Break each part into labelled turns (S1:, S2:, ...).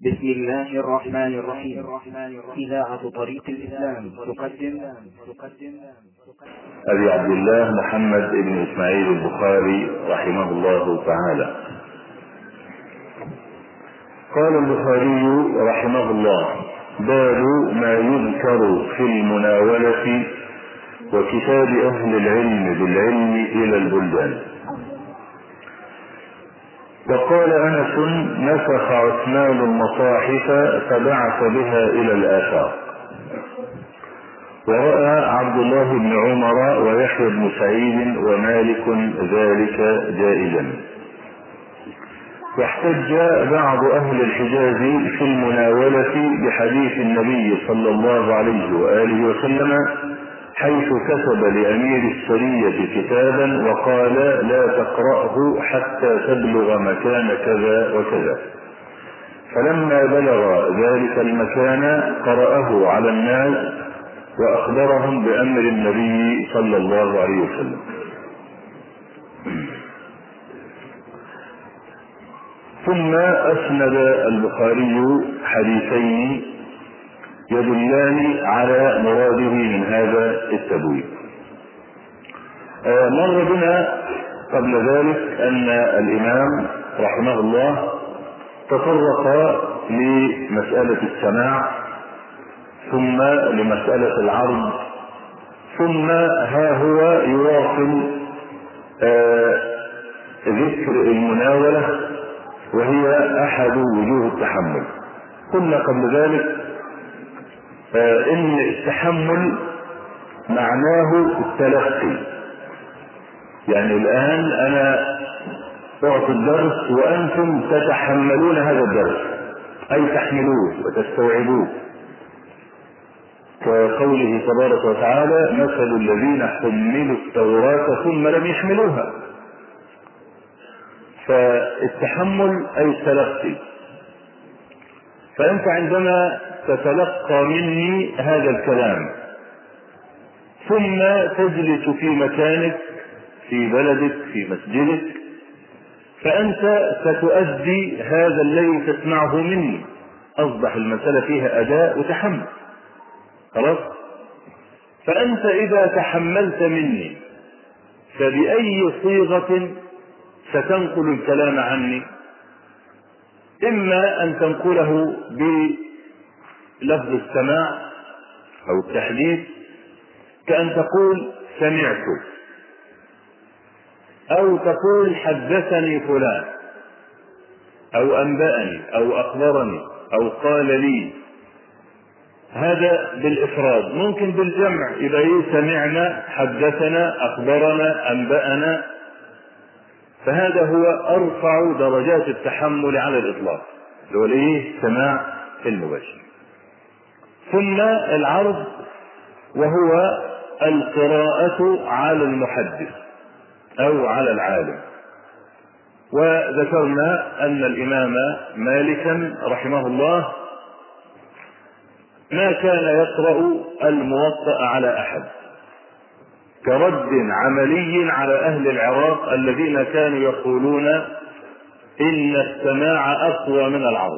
S1: بسم الله الرحمن الرحيم إذاعة طريق الإسلام تقدم
S2: أبي عبد الله محمد بن إسماعيل البخاري رحمه الله تعالى قال البخاري رحمه الله باب ما يذكر في المناولة وكتاب أهل العلم بالعلم إلى البلدان وقال أنس نسخ عثمان المصاحف فبعث بها إلى الآفاق ورأى عبد الله بن عمر ويحيى بن سعيد ومالك ذلك جائزا واحتج بعض أهل الحجاز في المناولة بحديث النبي صلى الله عليه وآله وسلم حيث كتب لأمير السرية كتابا وقال لا تقرأه حتى تبلغ مكان كذا وكذا فلما بلغ ذلك المكان قرأه على الناس وأخبرهم بأمر النبي صلى الله عليه وسلم ثم أسند البخاري حديثين يدلان على مراده من هذا التبويب مر بنا قبل ذلك أن الإمام رحمه الله تطرق لمسألة السماع ثم لمسألة العرض ثم ها هو يواصل ذكر المناولة وهي أحد وجوه التحمل قلنا قبل ذلك ان التحمل معناه التلقي يعني الان انا اعطي الدرس وانتم تتحملون هذا الدرس اي تحملوه وتستوعبوه كقوله تبارك وتعالى مثل الذين حملوا التوراة ثم لم يحملوها فالتحمل اي التلقي فانت عندما تتلقى مني هذا الكلام ثم تجلس في مكانك في بلدك في مسجدك فأنت ستؤدي هذا الذي تسمعه مني أصبح المسألة فيها أداء وتحمل خلاص فأنت إذا تحملت مني فبأي صيغة ستنقل الكلام عني إما أن تنقله لفظ السماع او التحديث كان تقول سمعت او تقول حدثني فلان او انبأني او اخبرني او قال لي هذا بالافراد ممكن بالجمع اذا ايه سمعنا حدثنا اخبرنا انبأنا فهذا هو ارفع درجات التحمل على الاطلاق اللي هو الايه سماع المباشر ثم العرض وهو القراءة على المحدث أو على العالم وذكرنا أن الإمام مالكا رحمه الله ما كان يقرأ الموطأ على أحد كرد عملي على أهل العراق الذين كانوا يقولون إن السماع أقوى من العرض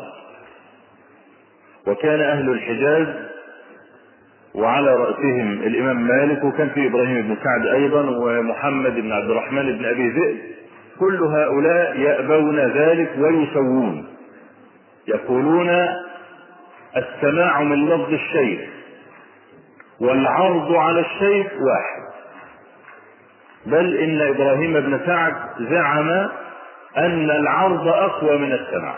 S2: وكان أهل الحجاز وعلى رأسهم الإمام مالك وكان في إبراهيم بن سعد أيضا ومحمد بن عبد الرحمن بن أبي ذئب كل هؤلاء يأبون ذلك ويسوون يقولون السماع من لفظ الشيخ والعرض على الشيخ واحد بل إن إبراهيم بن سعد زعم أن العرض أقوى من السماع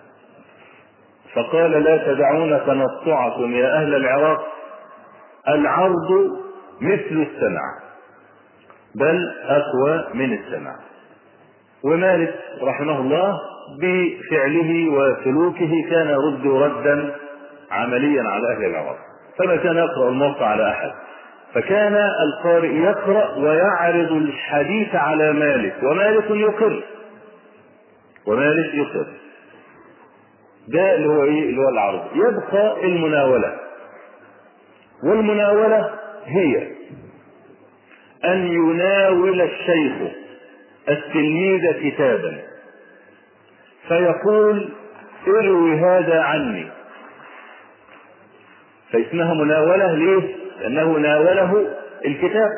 S2: فقال لا تدعون تنطعكم يا أهل العراق العرض مثل السمع بل أقوى من السمع ومالك رحمه الله بفعله وسلوكه كان يرد ردا عمليا على أهل العراق فما كان يقرأ الموقع على أحد فكان القارئ يقرأ ويعرض الحديث على مالك ومالك يقر ومالك يقر ده اللي هو ايه اللي هو العرض يبقى المناولة والمناولة هي أن يناول الشيخ التلميذ كتابا فيقول اروي هذا عني فاسمها مناولة ليه؟ لأنه ناوله الكتاب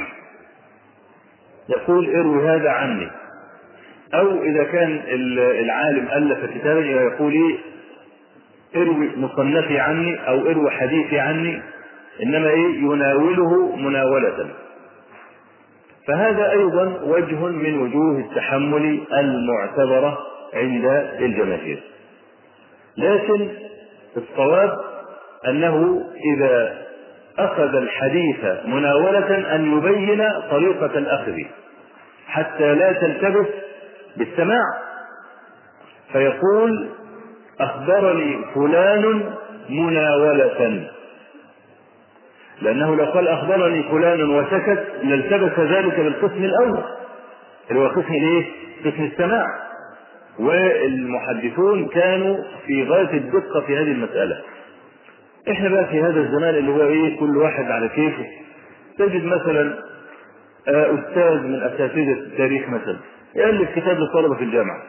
S2: يقول اروي هذا عني أو إذا كان العالم ألف كتابا يقول إيه اروي مصنفي عني أو اروي حديثي عني إنما إيه يناوله مناولة فهذا أيضا وجه من وجوه التحمل المعتبرة عند الجماهير لكن الصواب أنه إذا أخذ الحديث مناولة أن يبين طريقة الأخذ حتى لا تلتبس بالسماع فيقول أخبرني فلان مناولة لأنه لو قال أخبرني فلان وسكت لالتبس ذلك بالقسم الأول اللي هو قسم الإيه؟ قسم السماع والمحدثون كانوا في غاية الدقة في هذه المسألة احنا بقى في هذا الزمان اللي هو ايه كل واحد على كيفه تجد مثلا استاذ من اساتذه التاريخ مثلا يالف كتاب للطلبه في الجامعه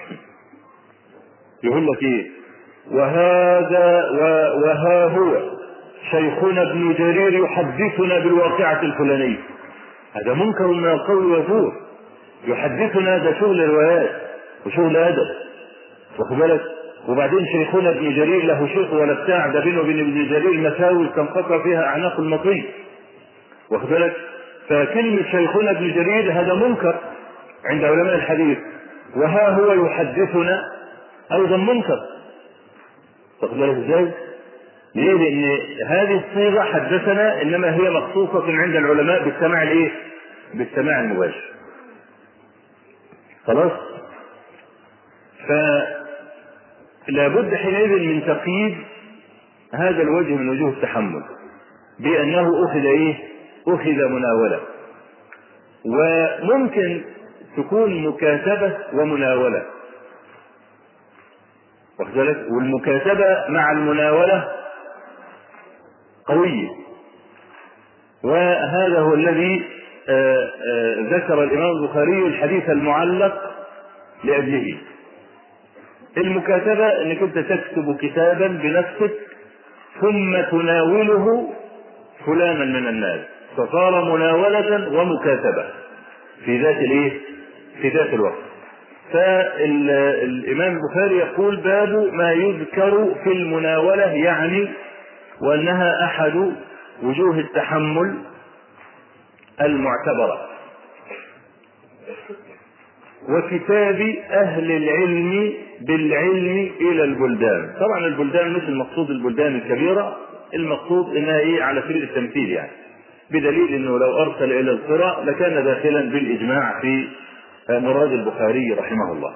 S2: يقول لك ايه وهذا وها هو شيخنا ابن جرير يحدثنا بالواقعة الفلانية هذا منكر من القول وزور يحدثنا ده شغل روايات وشغل أدب واخد بالك وبعدين شيخنا ابن جرير له شيخ ولا بتاع ده بينه وبين ابن جرير مساوي تنقطع فيها أعناق المطية واخد بالك فكلمة شيخنا ابن جرير هذا منكر عند علماء الحديث وها هو يحدثنا أيضا منكر واخد بالك ازاي؟ ليه؟ لأن هذه الصيغة حدثنا إنما هي مخصوصة عند العلماء بالسماع الإيه؟ بالسماع المباشر. خلاص؟ فلا بد حينئذ من تقييد هذا الوجه من وجوه التحمل بأنه أخذ إيه؟ أخذ مناولة. وممكن تكون مكاتبة ومناولة. واخد بالك؟ والمكاتبة مع المناولة قوية وهذا هو الذي آآ آآ ذكر الإمام البخاري الحديث المعلق لأجله المكاتبة أنك أنت تكتب كتابا بنفسك ثم تناوله فلانا من الناس فصار مناولة ومكاتبة في ذات الايه؟ في ذات الوقت. فالإمام البخاري يقول باب ما يذكر في المناولة يعني وأنها أحد وجوه التحمل المعتبرة وكتاب أهل العلم بالعلم إلى البلدان طبعا البلدان مش المقصود البلدان الكبيرة المقصود إنها إيه على سبيل التمثيل يعني بدليل أنه لو أرسل إلى القرى لكان داخلا بالإجماع في مراد البخاري رحمه الله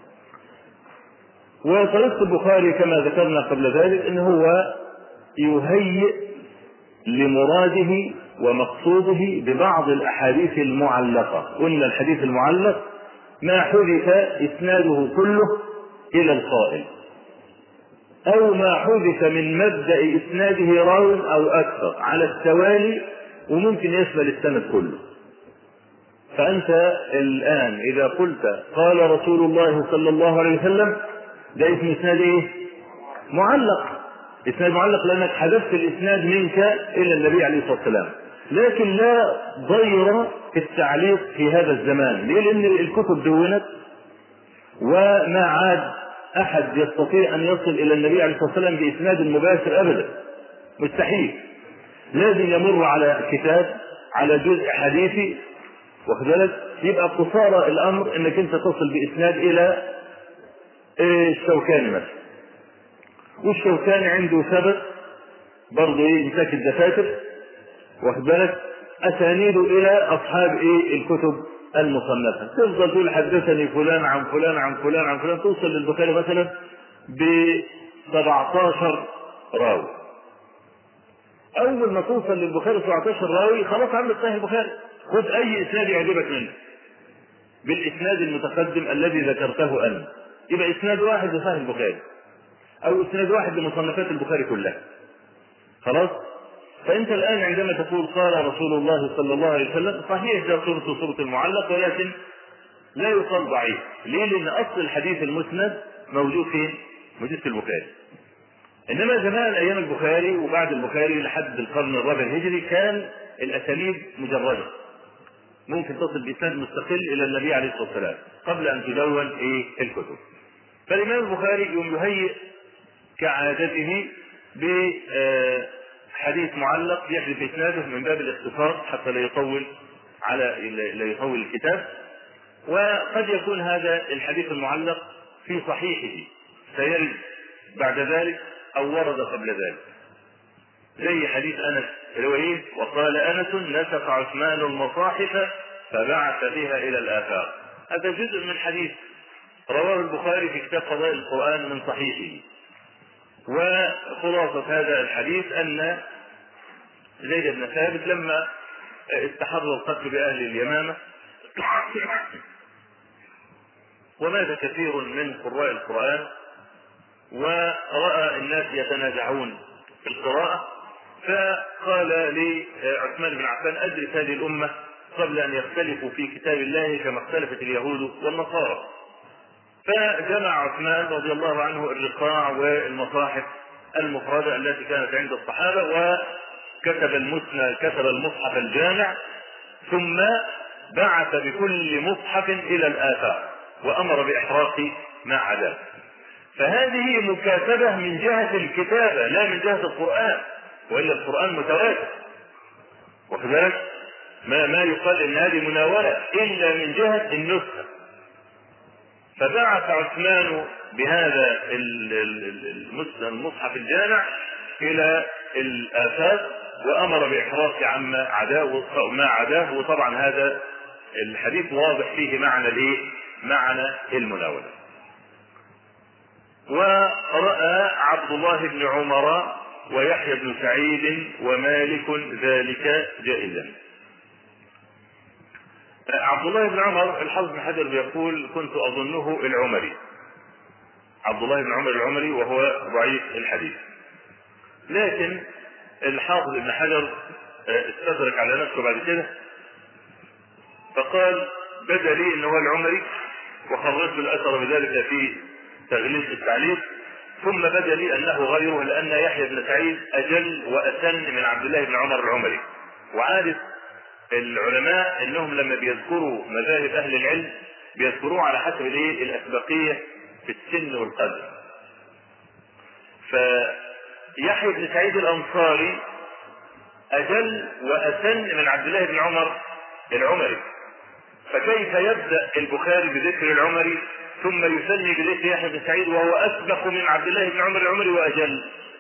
S2: وطريقة البخاري كما ذكرنا قبل ذلك أنه هو يهيئ لمراده ومقصوده ببعض الاحاديث المعلقه قلنا الحديث المعلق ما حذف اسناده كله الى القائل او ما حذف من مبدا اسناده راو او اكثر على التوالي وممكن يشمل السند كله فانت الان اذا قلت قال رسول الله صلى الله عليه وسلم ده اسم اسناد ايه معلق اسناد معلق لانك حذفت الاسناد منك الى النبي عليه الصلاه والسلام لكن لا ضير في التعليق في هذا الزمان ليه لان الكتب دونت وما عاد احد يستطيع ان يصل الى النبي عليه الصلاه والسلام باسناد مباشر ابدا مستحيل لازم يمر على كتاب على جزء حديثي واخد بالك يبقى قصارى الامر انك انت تصل باسناد الى الشوكاني مثلا والشوكاني عنده سبب برضه ايه امساك الدفاتر واخد بالك اسانيده الى اصحاب ايه الكتب المصنفه تفضل تقول حدثني فلان عن فلان عن فلان عن فلان توصل للبخاري مثلا ب 17 راوي اول ما توصل للبخاري 17 راوي خلاص عندك صحيح البخاري خد اي اسناد يعجبك منه بالاسناد المتقدم الذي ذكرته انت يبقى اسناد واحد لصحيح البخاري او اسناد واحد لمصنفات البخاري كلها خلاص فانت الان عندما تقول قال رسول الله صلى الله عليه وسلم صحيح ده صورة صورة المعلق ولكن لا يقال ضعيف ليه لان اصل الحديث المسند موجود فين مدرسة البخاري انما زمان ايام البخاري وبعد البخاري لحد القرن الرابع الهجري كان الاسانيد مجرده ممكن تصل باسناد مستقل الى النبي عليه الصلاه والسلام قبل ان تدون ايه الكتب فالامام البخاري يوم يهيئ كعادته بحديث معلق يحذف اسناده من باب الاختصار حتى لا يطول على لا يطول الكتاب وقد يكون هذا الحديث المعلق في صحيحه سيرد بعد ذلك او ورد قبل ذلك زي حديث انس اللي هو ايه وقال انس نسق عثمان المصاحف فبعث بها الى الافاق هذا جزء من حديث رواه البخاري في كتاب قضاء القران من صحيحه وخلاصة هذا الحديث أن زيد بن ثابت لما استحر القتل بأهل اليمامة ومات كثير من قراء القرآن ورأى الناس يتنازعون في القراءة فقال لعثمان بن عفان أدرك هذه الأمة قبل أن يختلفوا في كتاب الله كما اختلفت اليهود والنصارى فجمع عثمان رضي الله عنه الرقاع والمصاحف المفردة التي كانت عند الصحابة وكتب المسنى كتب المصحف الجامع ثم بعث بكل مصحف إلى الآفاق وأمر بإحراق ما عداه فهذه مكاتبة من جهة الكتابة لا من جهة القرآن وإلا القرآن متواتر واخد بالك؟ ما ما يقال ان هذه مناولة إلا من جهة النسخة فبعث عثمان بهذا المصحف الجامع الى الافاق وامر باحراق عما عداه ما عداه وطبعا هذا الحديث واضح فيه معنى الايه؟ معنى المناوله. وراى عبد الله بن عمر ويحيى بن سعيد ومالك ذلك جائزا. عبد الله بن عمر الحافظ بن حجر بيقول كنت اظنه العمري عبد الله بن عمر العمري وهو ضعيف الحديث لكن الحافظ ابن حجر استدرك على نفسه بعد كده فقال بدا لي انه هو العمري وخرجت الاثر بذلك في تغليف التعليق ثم بدا لي انه غيره لان يحيى بن سعيد اجل واسن من عبد الله بن عمر العمري وعادة العلماء انهم لما بيذكروا مذاهب اهل العلم بيذكروه على حسب الايه الاسبقيه في السن والقدر فيحيى بن سعيد الانصاري اجل واسن من عبد الله بن عمر العمري فكيف يبدا البخاري بذكر العمري ثم يسمي بذكر يحيى بن سعيد وهو اسبق من عبد الله بن عمر العمري واجل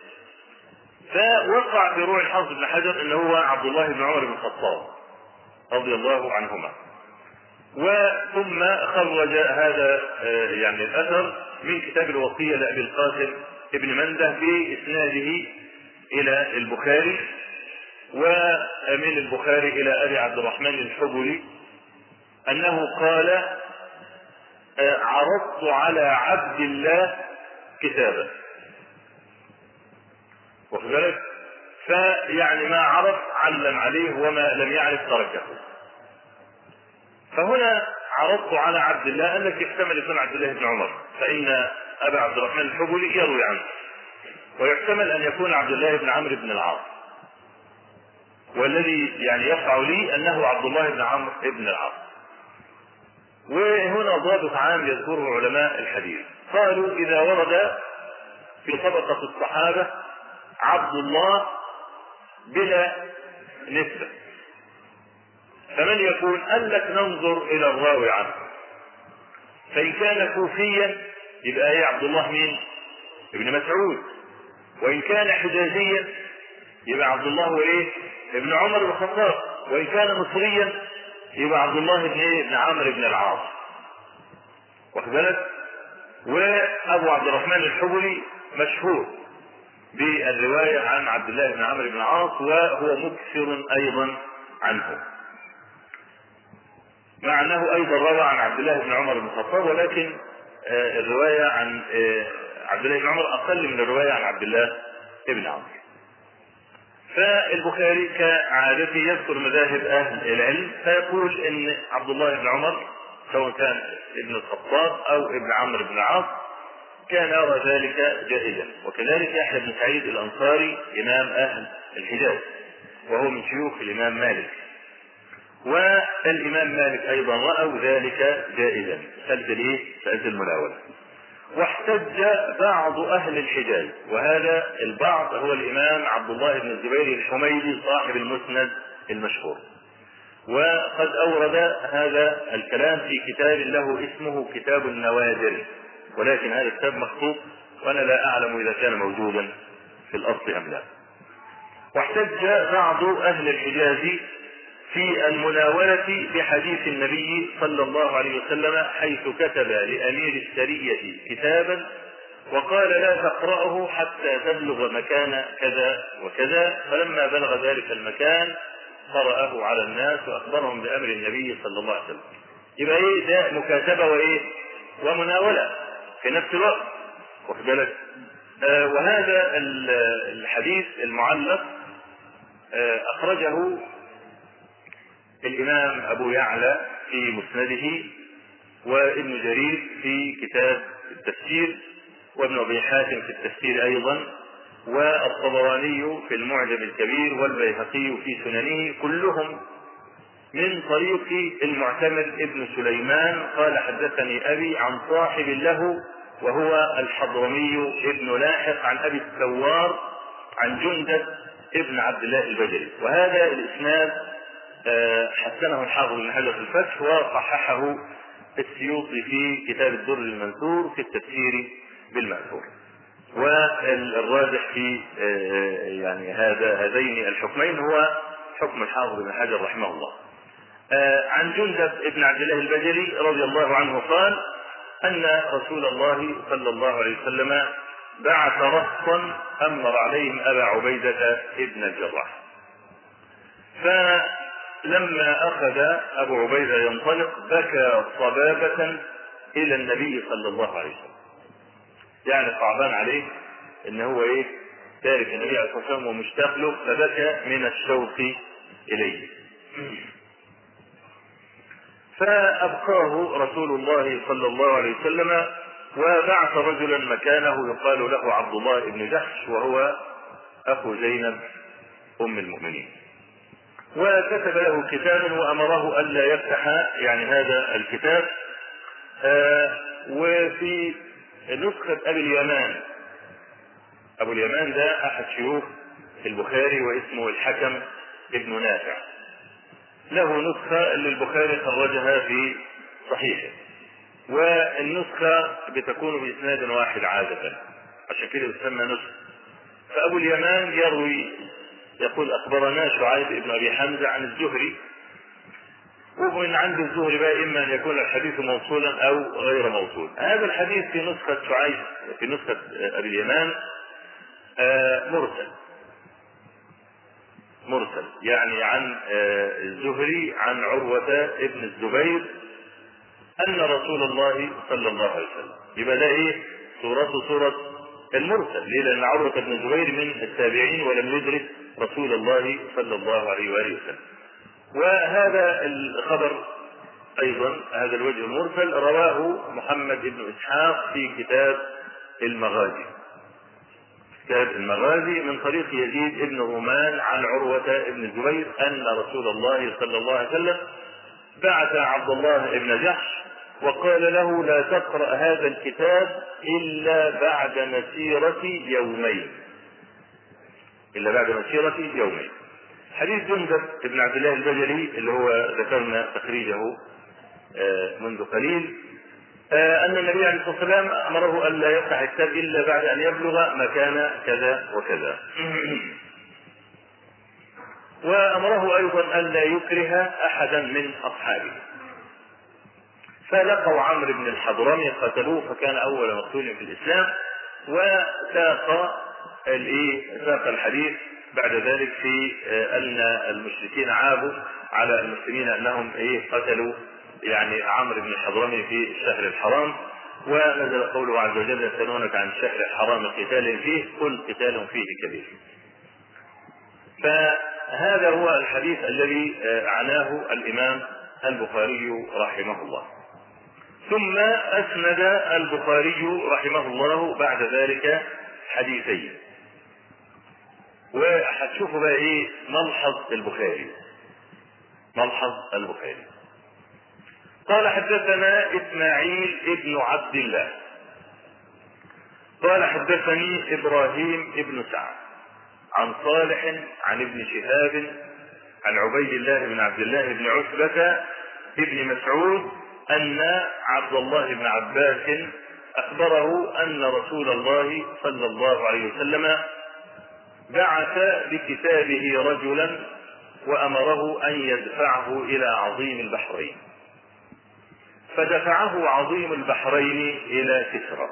S2: فوقع في روح الحافظ بن حجر انه هو عبد الله بن عمر بن الخطاب رضي الله عنهما وثم خرج هذا يعني الاثر من كتاب الوصيه لابي القاسم ابن منده باسناده الى البخاري ومن البخاري الى ابي عبد الرحمن الحبلي انه قال عرضت على عبد الله كتابا واخد بالك فيعني ما عرف علم عليه وما لم يعرف تركه فهنا عرضت على عبد الله انك يحتمل يكون عبد الله بن عمر فان ابا عبد الرحمن الحبلي يروي عنه ويحتمل ان يكون عبد الله بن عمرو بن العاص والذي يعني يقع لي انه عبد الله بن عمرو بن العاص وهنا ضابط عام يذكره علماء الحديث قالوا اذا ورد في طبقه الصحابه عبد الله بلا نسبة فمن يكون قال لك ننظر إلى الراوي عنه فإن كان كوفيا يبقى ايه عبد الله مين؟ ابن مسعود وإن كان حجازيا يبقى عبد الله هو ايه؟ ابن عمر بن الخطاب وإن كان مصريا يبقى عبد الله بن ايه؟ ابن عمرو بن العاص واخد بالك؟ وأبو عبد الرحمن الحبلي مشهور بالرواية عن عبد الله بن عمرو بن العاص وهو مكثر أيضا عنه مع أنه أيضا روى عن عبد الله بن عمر بن الخطاب ولكن الرواية عن عبد الله بن عمر أقل من الرواية عن عبد الله بن عمرو فالبخاري كعادته يذكر مذاهب أهل العلم فيقول إن عبد الله بن عمر سواء كان ابن الخطاب أو ابن عمرو بن العاص كان يرى ذلك جائزا وكذلك يحيى بن سعيد الانصاري امام اهل الحجاز وهو من شيوخ الامام مالك والامام مالك ايضا راوا ذلك جائزا مساله الايه؟ مساله المناوله واحتج بعض اهل الحجاز وهذا البعض هو الامام عبد الله بن الزبير الحميدي صاحب المسند المشهور وقد اورد هذا الكلام في كتاب له اسمه كتاب النوادر ولكن هذا الكتاب مخطوط وانا لا اعلم اذا كان موجودا في الاصل ام لا واحتج بعض اهل الحجاز في المناولة بحديث النبي صلى الله عليه وسلم حيث كتب لأمير السرية كتابا وقال لا تقرأه حتى تبلغ مكان كذا وكذا فلما بلغ ذلك المكان قرأه على الناس وأخبرهم بأمر النبي صلى الله عليه وسلم يبقى إيه ده مكاتبة وإيه ومناولة في نفس الوقت واخد بالك آه وهذا الحديث المعلق آه أخرجه الإمام أبو يعلى في مسنده وابن جرير في كتاب التفسير وابن أبي حاتم في التفسير أيضا والطبراني في المعجم الكبير والبيهقي في سننه كلهم من طريق المعتمر ابن سليمان قال حدثني أبي عن صاحب له وهو الحضرمي ابن لاحق عن أبي الثوار عن جندب ابن عبد الله البجلي وهذا الإسناد حسنه الحافظ بن حجر في الفتح وصححه السيوطي في كتاب الدر المنثور في التفسير بالمأثور والراجح في يعني هذا هذين الحكمين هو حكم الحافظ بن حجر رحمه الله عن جندب بن عبد الله البجلي رضي الله عنه قال أن رسول الله صلى الله عليه وسلم بعث رهطا أمر عليهم أبا عبيدة ابن الجراح فلما أخذ أبو عبيدة ينطلق بكى صبابة إلى النبي صلى الله عليه وسلم يعني صعبان عليه ان هو ايه تارك النبي عليه الصلاه والسلام ومشتاق له فبكى من الشوق اليه فابقاه رسول الله صلى الله عليه وسلم وبعث رجلا مكانه يقال له عبد الله بن جحش وهو اخو زينب ام المؤمنين وكتب له كتابا وامره الا يفتح يعني هذا الكتاب آه وفي نسخة أبي اليمان أبو اليمان ده أحد شيوخ البخاري واسمه الحكم ابن نافع له نسخة اللي البخاري خرجها في صحيحه والنسخة بتكون بإسناد واحد عادة عشان كده بتسمى نسخة فأبو اليمان يروي يقول أخبرنا شعيب بن أبي حمزة عن الزهري ومن عند الزهري بقى اما ان يكون الحديث موصولا او غير موصول. هذا الحديث في نسخة شعيب في نسخة ابي اليمان آه مرسل. مرسل يعني عن آه الزهري عن عروة ابن الزبير ان رسول الله صلى الله عليه وسلم يبقى ده ايه؟ صورته صورة المرسل، ليه؟ لان عروة بن الزبير من التابعين ولم يدرك رسول الله صلى الله عليه واله وسلم. وهذا الخبر ايضا هذا الوجه المرسل رواه محمد بن اسحاق في كتاب المغازي كتاب المغازي من طريق يزيد بن رومان عن عروة بن الزبير أن رسول الله صلى الله عليه وسلم بعث عبد الله بن جحش وقال له لا تقرأ هذا الكتاب إلا بعد مسيرة يومين إلا بعد مسيرة يومين حديث جندب بن عبد الله البجلي اللي هو ذكرنا تخريجه منذ قليل أن النبي عليه الصلاة والسلام أمره أن لا يفتح الكتاب إلا بعد أن يبلغ مكان كذا وكذا وأمره أيضا أن لا يكره أحدا من أصحابه فلقوا عمرو بن الحضرمي قتلوه فكان أول مقتول في الإسلام وساق الإيه ساق الحديث بعد ذلك في ان المشركين عابوا على المسلمين انهم ايه قتلوا يعني عمرو بن الحضرمي في الشهر الحرام ونزل قوله عز وجل يسالونك عن الشهر الحرام قتال فيه قل قتال فيه كبير. فهذا هو الحديث الذي عناه الامام البخاري رحمه الله. ثم أسند البخاري رحمه الله بعد ذلك حديثين وهتشوفوا بقى ايه ملحظ البخاري ملحظ البخاري قال حدثنا اسماعيل ابن عبد الله قال حدثني ابراهيم ابن سعد عن صالح عن ابن شهاب عن عبيد الله بن عبد الله بن عتبة ابن مسعود أن عبد الله بن عباس أخبره أن رسول الله صلى الله عليه وسلم بعث بكتابه رجلا وأمره أن يدفعه إلى عظيم البحرين فدفعه عظيم البحرين إلى كسرى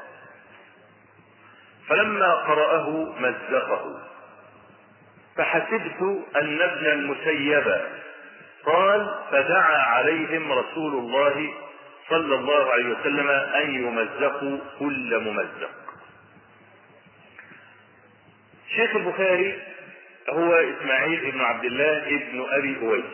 S2: فلما قرأه مزقه فحسبت أن ابن المسيب قال فدعا عليهم رسول الله صلى الله عليه وسلم أن يمزقوا كل ممزق شيخ البخاري هو إسماعيل بن عبد الله ابن أبي أويس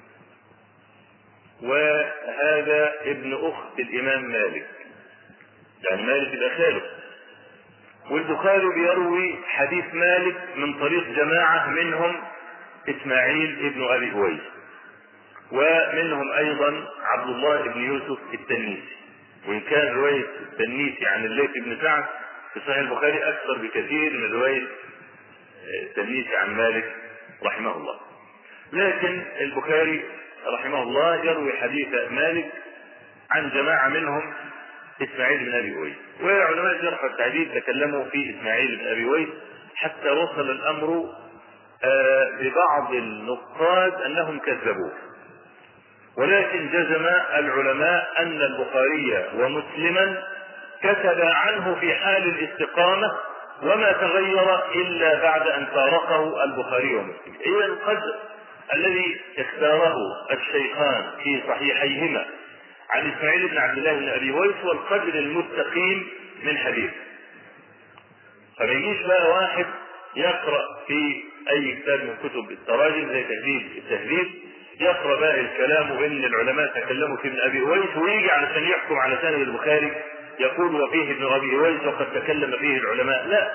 S2: وهذا ابن أخت الإمام مالك يعني مالك يبقى خاله والبخاري بيروي حديث مالك من طريق جماعة منهم إسماعيل ابن أبي أويس ومنهم أيضا عبد الله بن يوسف التنيسي وإن كان رواية التنيسي عن الليث بن سعد في صحيح البخاري أكثر بكثير من رواية التنيسي عن مالك رحمه الله لكن البخاري رحمه الله يروي حديث مالك عن جماعة منهم اسماعيل بن ابي ويس وعلماء الجرح والتعديل تكلموا في اسماعيل بن ابي ويس حتى وصل الامر ببعض النقاد انهم كذبوه ولكن جزم العلماء ان البخاري ومسلما كتب عنه في حال الاستقامه وما تغير الا بعد ان فارقه البخاري ومسلم اذا القدر الذي اختاره الشيخان في صحيحيهما عن اسماعيل بن عبد الله بن ابي ويس هو القدر المستقيم من حديث فما يجيش بقى واحد يقرا في اي كتاب من كتب التراجم زي تهذيب التهذيب يقرا بقى الكلام ان العلماء تكلموا في ابن ابي اويس ويجي علشان يحكم على سند البخاري يقول وفيه ابن ابي اويس وقد تكلم فيه العلماء لا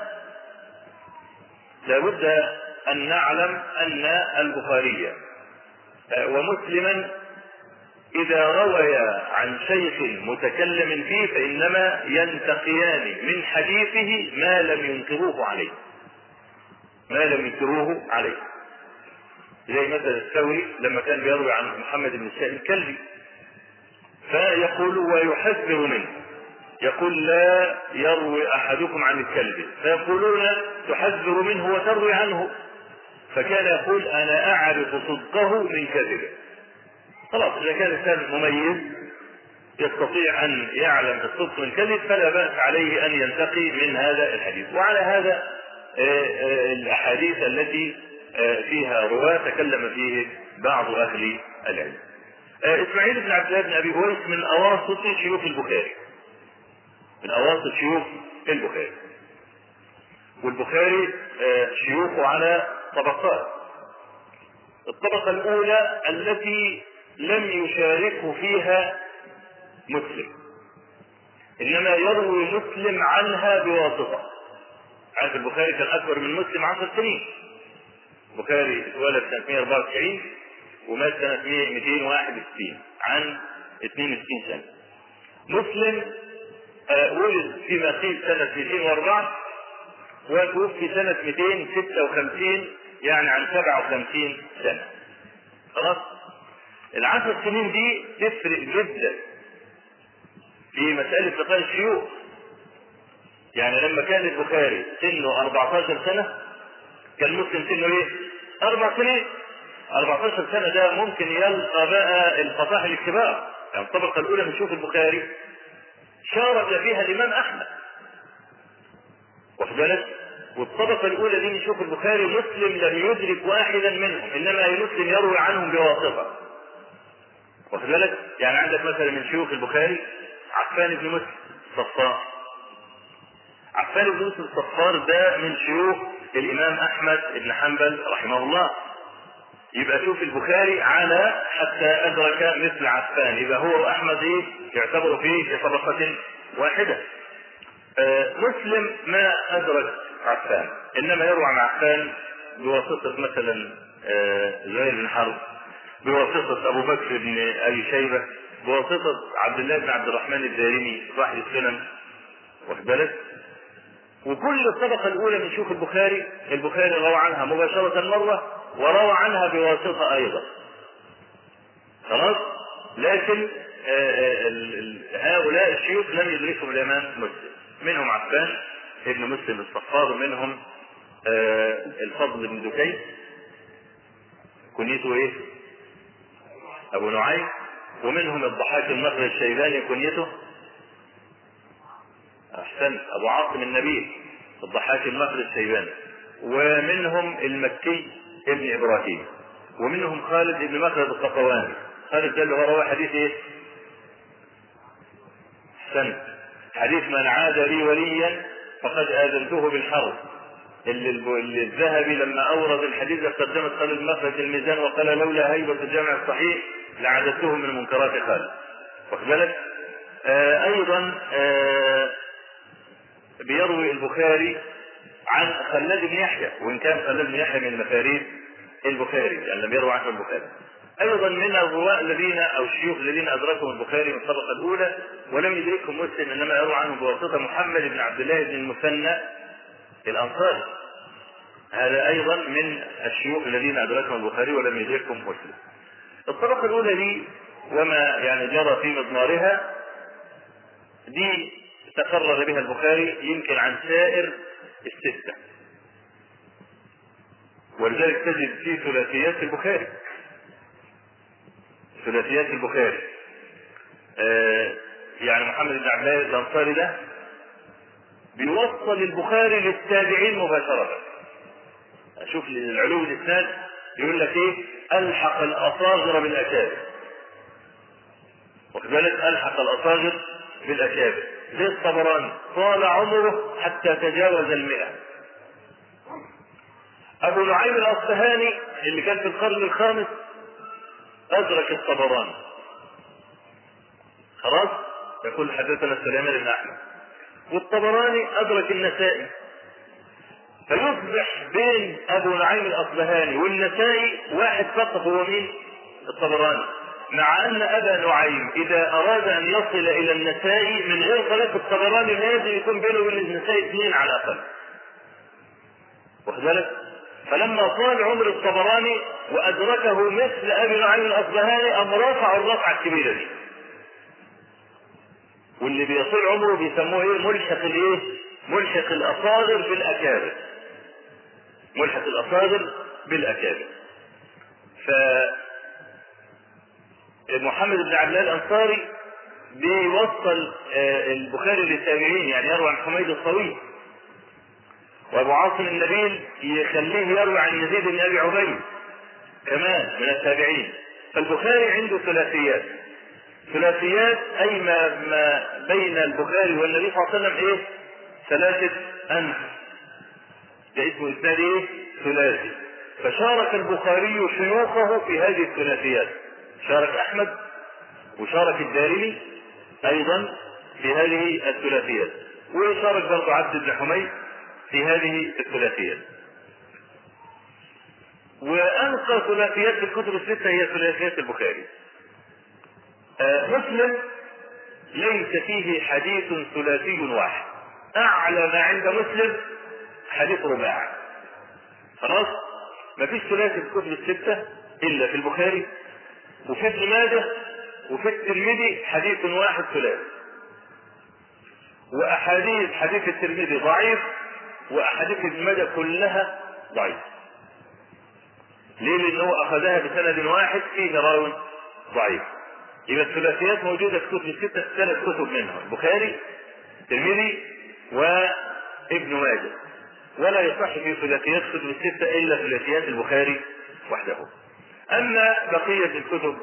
S2: لابد ان نعلم ان البخاري ومسلما إذا رويا عن شيخ متكلم فيه فإنما ينتقيان من حديثه ما لم ينكروه عليه. ما لم ينكروه عليه. زي مثلا الثوري لما كان بيروي عن محمد بن السائب الكلبي فيقول ويحذر منه يقول لا يروي احدكم عن الكلب فيقولون تحذر منه وتروي عنه فكان يقول انا اعرف صدقه من كذبه خلاص اذا كان الانسان مميز يستطيع ان يعلم الصدق من الكذب فلا باس عليه ان ينتقي من هذا الحديث وعلى هذا الاحاديث التي فيها رواه تكلم فيه بعض اهل العلم. اسماعيل بن عبد الله بن ابي اويس من اواسط شيوخ البخاري. من اواسط شيوخ البخاري. والبخاري شيوخه على طبقات. الطبقه الاولى التي لم يشاركه فيها مسلم انما يروي مسلم عنها بواسطه عارف البخاري كان اكبر من مسلم عشر سنين البخاري اتولد سنه 194 ومات سنه 261 عن 62 سنه مسلم آه ولد فيما قيل سنه 204 وتوفي سنه 256 يعني عن 57 سنه خلاص العشر سنين دي تفرق جدا في مسألة لقاء الشيوخ يعني لما كان البخاري سنه 14 سنة كان مسلم سنه ايه؟ أربع سنين 14 سنة ده ممكن يلقى بقى الفصاحل الكبار يعني الطبقة الأولى من شيوخ البخاري شارك فيها الإمام أحمد واخد بالك؟ والطبقة الأولى دي من شيوخ البخاري مسلم لم يدرك واحدا منهم إنما مسلم يروي عنهم بواسطة واخد بالك؟ يعني عندك مثلا من شيوخ البخاري عفان بن مسلم الصفار عفان بن مسلم الصفار ده من شيوخ الامام احمد بن حنبل رحمه الله يبقى شوف البخاري على حتى ادرك مثل عفان يبقى هو واحمد ايه يعتبروا فيه في طبقه واحده آه مسلم ما ادرك عفان انما يروى عن عفان بواسطه مثلا آه زهير بن حرب بواسطه ابو بكر بن ابي شيبه بواسطه عبد الله بن عبد الرحمن الدارمي صاحب السنن واخد بالك وكل الطبقة الأولى من شيوخ البخاري البخاري روى عنها مباشرة مرة وروى عنها بواسطة أيضا خلاص لكن آآ آآ هؤلاء الشيوخ لم يدركهم الإمام مسلم منهم عفان ابن مسلم الصفار ومنهم الفضل بن دكين كنيته ايه؟ أبو نعيم ومنهم الضحاك النخل الشيباني كنيته احسنت ابو عاصم النبيل الضحاك النخل الشيباني ومنهم المكي ابن ابراهيم ومنهم خالد بن مخلد القطواني خالد ده اللي هو روى حديث ايه؟ احسنت حديث من عاد لي وليا فقد اذنته بالحرب اللي, اللي الذهبي لما اورد الحديث قدمت خالد مخرج الميزان وقال لولا هيبه الجامع الصحيح لعددته من منكرات خالد واخد بالك؟ آه ايضا آه بيروي البخاري عن خلاد بن يحيى وان كان خلاد بن يحيى من مفاريد البخاري يعني لم يروي عنه البخاري ايضا من الرواة الذين او الشيوخ الذين ادركهم البخاري من الطبقه الاولى ولم يدركهم مسلم انما يروى عنهم بواسطه محمد بن عبد الله بن المثنى الانصاري هذا ايضا من الشيوخ الذين ادركهم البخاري ولم يدركهم مسلم الطبقه الاولى دي وما يعني جرى في مضمارها دي تفرد بها البخاري يمكن عن سائر الستة ولذلك تجد في ثلاثيات البخاري ثلاثيات البخاري آه يعني محمد بن عبد الله الانصاري ده بيوصل البخاري للتابعين مباشرة اشوف العلو الاسناد يقول لك ايه الحق الاصاغر بالاكابر واخد بالك الحق الاصاغر بالاكابر زي الطبراني طال عمره حتى تجاوز المئة أبو نعيم الأصفهاني اللي كان في القرن الخامس أدرك الطبراني خلاص يقول حدثنا سليمان بن أحمد والطبراني أدرك النسائي فيصبح بين أبو نعيم الأصفهاني والنسائي واحد فقط هو مين؟ الطبراني مع ان ابا نعيم اذا اراد ان يصل الى النسائي من غير طريق الطبراني لازم يكون بينه وبين النسائي اثنين على الاقل. واخد بالك؟ فلما طال عمر الطبراني وادركه مثل ابي نعيم الاصبهاني ام رفعوا الرفعه الكبيره دي. واللي بيطول عمره بيسموه ايه؟ ملحق الايه؟ ملحق الاصاغر بالاكابر. ملحق الاصاغر بالاكابر. ف محمد بن عبد الله الانصاري بيوصل البخاري للتابعين يعني يروي عن حميد الطويل وابو عاصم النبيل يخليه يروي عن يزيد بن ابي عبيد كمان من التابعين فالبخاري عنده ثلاثيات ثلاثيات اي ما ما بين البخاري والنبي صلى الله عليه وسلم ايه؟ ثلاثه انف ده اسمه اسناد ايه؟ ثلاثي فشارك البخاري شيوخه في هذه الثلاثيات شارك احمد وشارك الدارمي ايضا في هذه الثلاثيات وشارك برضه عبد بن حميد في هذه الثلاثيات وانقى ثلاثيات في الكتب السته هي ثلاثيات البخاري آه مسلم ليس فيه حديث ثلاثي واحد اعلى ما عند مسلم حديث رباعي خلاص ما فيش ثلاثي في الكتب السته الا في البخاري وفي ابن ماجه وفي الترمذي حديث واحد ثلاثي واحاديث حديث الترمذي ضعيف واحاديث ابن ماجه كلها ضعيف ليه لانه اخذها بسند واحد فيه راو ضعيف يبقى الثلاثيات موجوده في كتب السته ثلاث كتب منها البخاري الترمذي وابن ماجه ولا يصح في ثلاثيات كتب السته الا ثلاثيات البخاري وحده اما بقيه الكتب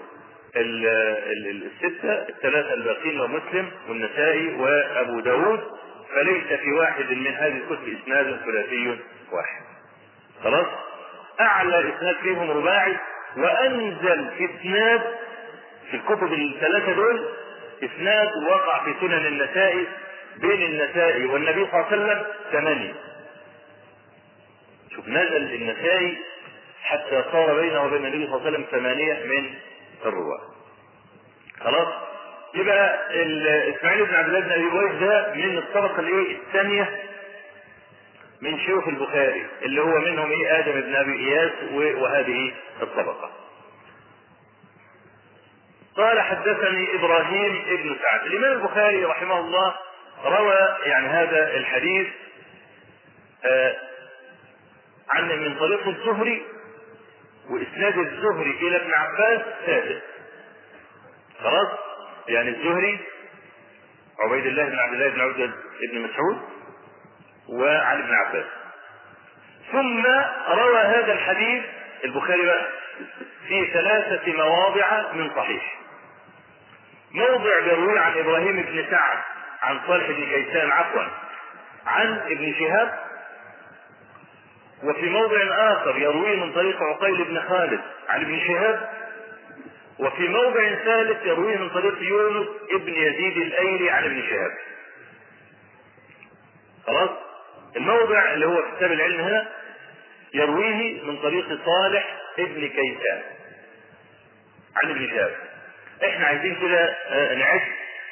S2: الستة الثلاثة الباقين ومسلم والنسائي وأبو داود فليس في واحد من هذه الكتب إسناد ثلاثي واحد خلاص أعلى إسناد فيهم رباعي وانزل اسناد في الكتب الثلاثه دول اسناد وقع في سنن النسائي بين النسائي والنبي صلى الله عليه وسلم ثمانيه شوف نزل النسائي حتى صار بينه وبين النبي صلى الله عليه وسلم ثمانيه من الرواه خلاص يبقى اسماعيل بن عبد الله بن ابي ويس ده من الطبقه الايه الثانيه من شيوخ البخاري اللي هو منهم ايه ادم بن ابي اياس وهذه الطبقه قال حدثني ابراهيم ابن سعد الامام البخاري رحمه الله روى يعني هذا الحديث آه عن من طريق الزهري واسناد الزهري الى ابن عباس ثابت خلاص يعني الزهري عبيد الله بن عبد الله بن عبد بن مسعود وعن ابن عباس ثم روى هذا الحديث البخاري بقى في ثلاثة مواضع من صحيح موضع يروي عن ابراهيم بن سعد عن صالح بن كيسان عفوا عن ابن شهاب وفي موضع اخر يرويه من طريق عقيل بن خالد عن ابن شهاب وفي موضع ثالث يرويه من طريق يونس ابن يزيد الايلي عن ابن شهاب خلاص الموضع اللي هو في كتاب العلم هنا يرويه من طريق صالح ابن كيسان عن ابن شهاب احنا عايزين كده نعد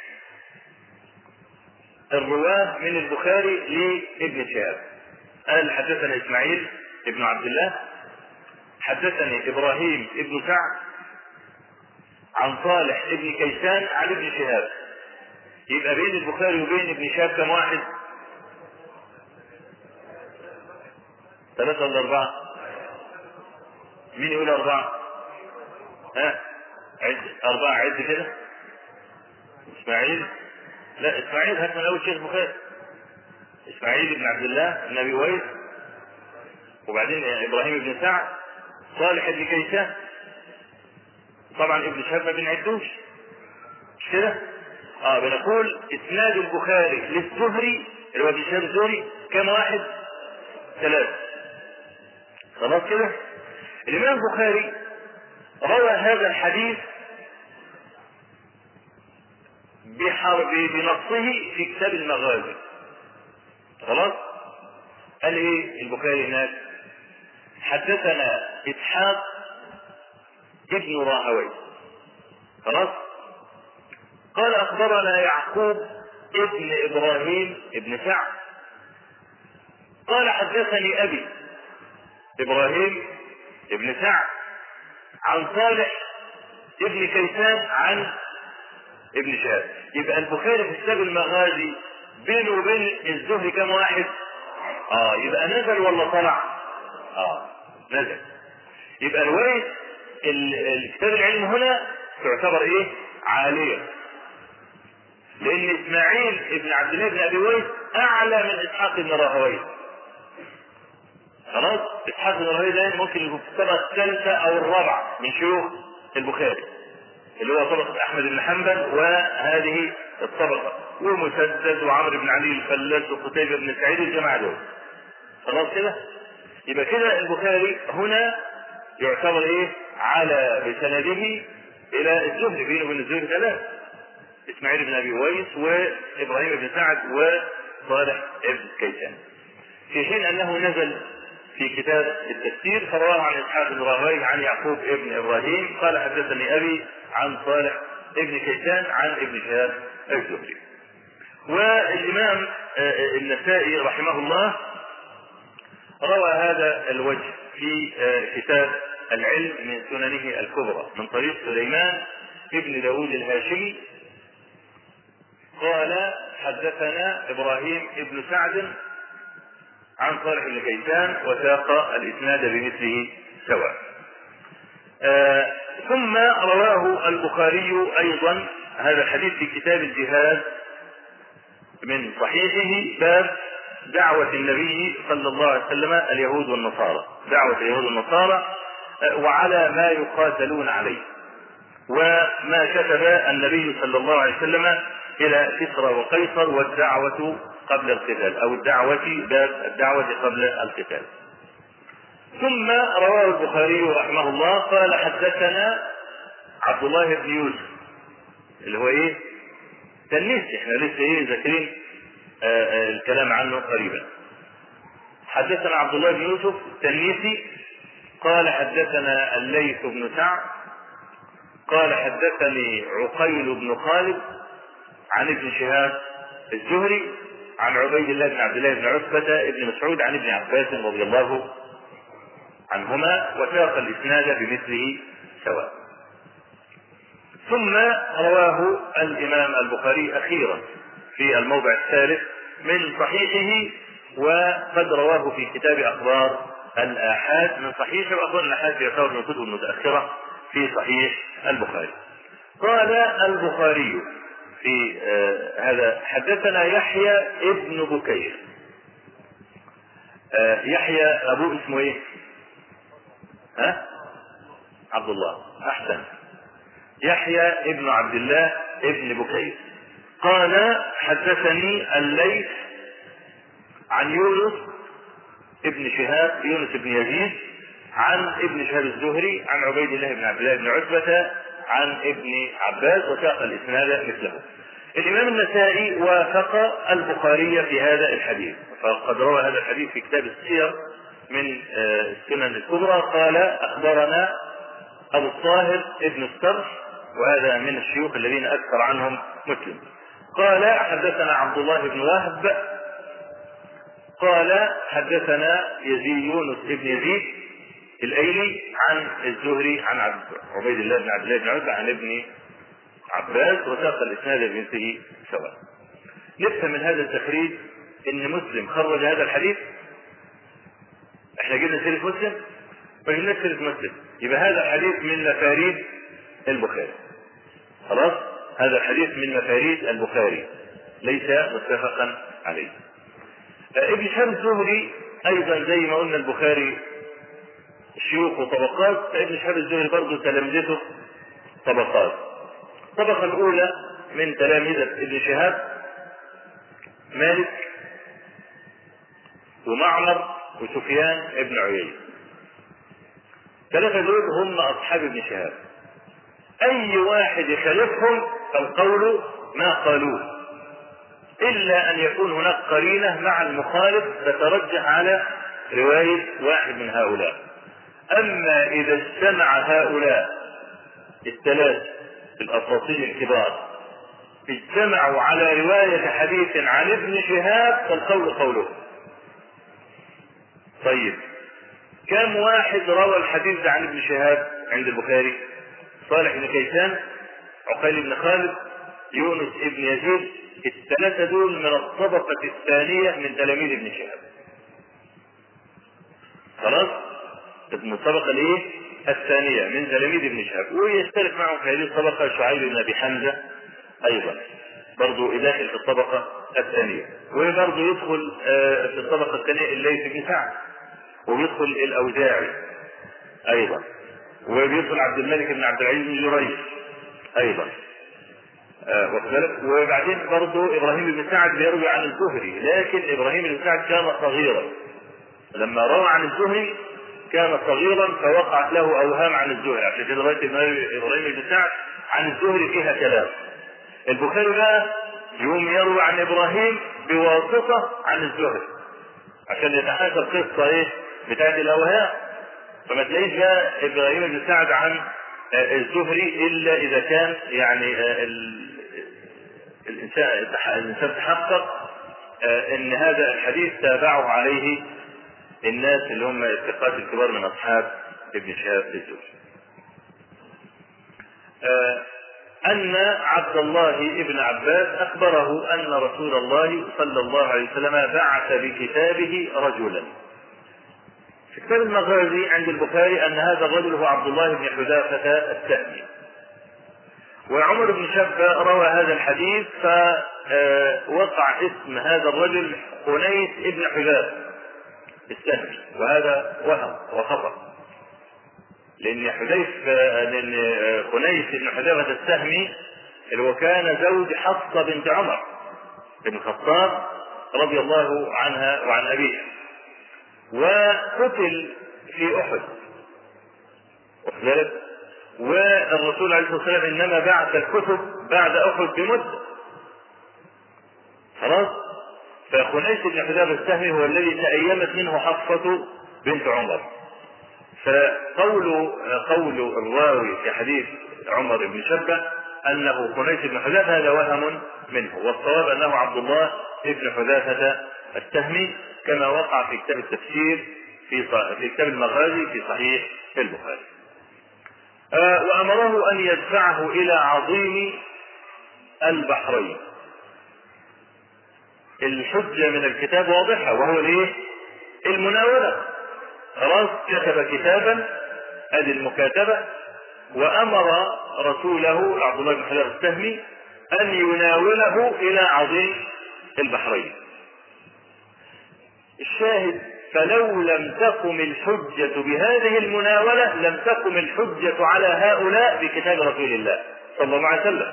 S2: الرواه من البخاري لابن شهاب قال حدثنا اسماعيل ابن عبد الله حدثني ابراهيم ابن سعد عن صالح ابن كيسان عن ابن شهاب يبقى بين البخاري وبين ابن شهاب كم واحد ثلاثة ولا أربعة؟ مين يقول أربعة؟ ها؟ عد أربعة عد كده إسماعيل لا إسماعيل هات من أول شيخ البخاري إسماعيل بن عبد الله بن أبي ويس وبعدين إبراهيم بن سعد صالح بن كيسان طبعا ابن شهاب ما بنعدوش مش كده؟ اه بنقول اسناد البخاري للزهري اللي هو ابن شهاب الزهري كم واحد؟ ثلاثة خلاص كده؟ الإمام البخاري روى هذا الحديث بنصه في كتاب المغازي خلاص؟ قال ايه البخاري هناك؟ حدثنا اسحاق ابن راهوي خلاص قال اخبرنا يعقوب ابن ابراهيم ابن سعد قال حدثني ابي ابراهيم ابن سعد عن صالح ابن كيسان عن ابن شهاب يبقى البخاري في كتاب المغازي بينه وبين الزهري كم واحد اه يبقى نزل ولا طلع اه نزل يبقى روايه الكتاب العلم هنا تعتبر ايه عالية لان اسماعيل ابن عبد الله بن ابي ويس اعلى من اسحاق بن راهويه خلاص اسحاق بن راهويه ده ممكن يكون في الطبقه الثالثه او الرابعه من شيوخ البخاري اللي هو طبقه احمد بن حنبل وهذه الطبقه ومسدد وعمرو بن علي الفلاس وقتيبه بن سعيد الجماعه دول خلاص كده يبقى كده البخاري هنا يعتبر ايه على بسنده الى الزهري بينه وبين الزهري ثلاث اسماعيل بن ابي ويس وابراهيم بن سعد وصالح بن كيسان في حين انه نزل في كتاب التفسير فرواه عن اسحاق بن راهويه عن يعقوب ابن ابراهيم قال حدثني ابي عن صالح ابن كيسان عن ابن شهاب الزهري والامام النسائي رحمه الله روى هذا الوجه في كتاب العلم من سننه الكبرى من طريق سليمان ابن داود الهاشمي قال حدثنا ابراهيم ابن سعد عن صالح بن كيسان وساق الاسناد بمثله سواء آه ثم رواه البخاري ايضا هذا الحديث في كتاب الجهاد من صحيحه باب دعوة النبي صلى الله عليه وسلم اليهود والنصارى دعوة اليهود والنصارى وعلى ما يقاتلون عليه وما كتب النبي صلى الله عليه وسلم الى كسرى وقيصر والدعوة قبل القتال او الدعوة باب الدعوة قبل القتال ثم رواه البخاري رحمه الله قال حدثنا عبد الله بن يوسف اللي هو ايه؟ تلميذ احنا لسه ايه ذاكرين آه، آه، الكلام عنه قريبا. حدثنا عبد الله بن يوسف التلميذي قال حدثنا الليث بن سعد قال حدثني عقيل بن خالد عن ابن شهاب الزهري عن عبيد الله بن عبد الله بن عتبة بن مسعود عن ابن عباس رضي الله عنهما وساق الإسناد بمثله سواء ثم رواه الإمام البخاري أخيرا في الموضع الثالث من صحيحه وقد رواه في كتاب أخبار الآحاد من صحيح وأخبار الآحاد يعتبر من الكتب المتأخرة في صحيح البخاري قال البخاري في آه هذا حدثنا يحيى ابن بكير آه يحيى ابوه اسمه ايه ها عبد الله احسن يحيى ابن عبد الله ابن بكير قال حدثني الليث عن يونس ابن شهاب يونس بن يزيد عن ابن شهاب الزهري عن عبيد الله بن عبد الله بن عتبة عن ابن عباس وساق الاسناد مثله. الامام النسائي وافق البخاري في هذا الحديث فقد روى هذا الحديث في كتاب السير من السنن الكبرى قال اخبرنا ابو الطاهر ابن السرح وهذا من الشيوخ الذين اكثر عنهم مسلم. قال حدثنا عبد الله بن وهب قال حدثنا يزيد يونس بن يزيد الايلي عن الزهري عن عبد عبيد الله بن عبد الله بن عتبة عن ابن عباس وساق الاسناد بنته سواء. نفهم من هذا التخريج ان مسلم خرج هذا الحديث احنا جبنا سيره مسلم ما جبناش سيره مسلم يبقى هذا الحديث من مفاريد البخاري خلاص هذا الحديث من مفاريد البخاري ليس متفقا عليه ابن شهاب الزهري ايضا زي ما قلنا البخاري شيوخ وطبقات فابن شهاب الزهري برضه تلامذته طبقات الطبقه الاولى من تلامذه ابن شهاب مالك ومعمر وسفيان ابن عيينة ثلاثة دول هم أصحاب ابن شهاب أي واحد يخالفهم فالقول ما قالوه إلا أن يكون هناك قرينة مع المخالف تترجح على رواية واحد من هؤلاء أما إذا اجتمع هؤلاء الثلاث الأساطين الكبار اجتمعوا على رواية حديث عن ابن شهاب فالقول قوله طيب كم واحد روى الحديث عن ابن شهاب عند البخاري صالح بن كيسان عقيل بن خالد يونس بن يزيد الثلاثة دول من الطبقة الثانية من تلاميذ ابن شهاب خلاص من الطبقة الايه الثانية من تلاميذ ابن شهاب ويشترك معهم في هذه الطبقة شعيب بن ابي حمزة ايضا برضه داخل في الطبقة الثانية وبرضه يدخل في الطبقة الثانية الليث بن سعد ويدخل الاوزاعي ايضا وبيدخل عبد الملك بن عبد العزيز بن جريج ايضا آه وكذلك وبعدين برضه ابراهيم بن سعد بيروي عن الزهري لكن ابراهيم بن سعد كان صغيرا لما روى عن الزهري كان صغيرا فوقعت له اوهام عن الزهري عشان كده روايه ابراهيم بن سعد عن الزهري فيها كلام البخاري بقى يقوم يروي عن ابراهيم بواسطه عن الزهري عشان يتحاشى القصه ايه بتاعت الاوهام فما تلاقيش بقى ابراهيم بن سعد عن الزهري الا اذا كان يعني الانسان الانسان تحقق ان هذا الحديث تابعه عليه الناس اللي هم الثقات الكبار من اصحاب ابن شهاب الزهري. ان عبد الله ابن عباس اخبره ان رسول الله صلى الله عليه وسلم بعث بكتابه رجلا في كتاب المغازي عند البخاري ان هذا الرجل هو عبد الله بن حذافة السهمي. وعمر بن شبة روى هذا الحديث فوقع اسم هذا الرجل خنيس ابن حذافة السهمي وهذا وهم وخطأ. لأن حذيف لأن خنيس بن حذافة السهمي اللي هو كان زوج حفصة بنت عمر بن الخطاب رضي الله عنها وعن أبيها وقتل في احد واخد بالك والرسول عليه الصلاه والسلام انما بعث الكتب بعد احد بمده خلاص فخنيس بن حذافه السهمي هو الذي تأيمت منه حفصة بنت عمر فقول قول الراوي في حديث عمر بن شبه انه خنيس بن حذافه هذا وهم منه والصواب انه عبد الله بن حذافه السهمي كما وقع في كتاب التفسير في في كتاب المغازي في صحيح البخاري. آه وامره ان يدفعه الى عظيم البحرين. الحجه من الكتاب واضحه وهو الايه؟ المناوله. خلاص كتب كتابا ادي المكاتبه وامر رسوله عبد الله بن حلال السهمي ان يناوله الى عظيم البحرين. الشاهد فلو لم تقم الحجة بهذه المناولة لم تقم الحجة على هؤلاء بكتاب رسول الله صلى الله عليه وسلم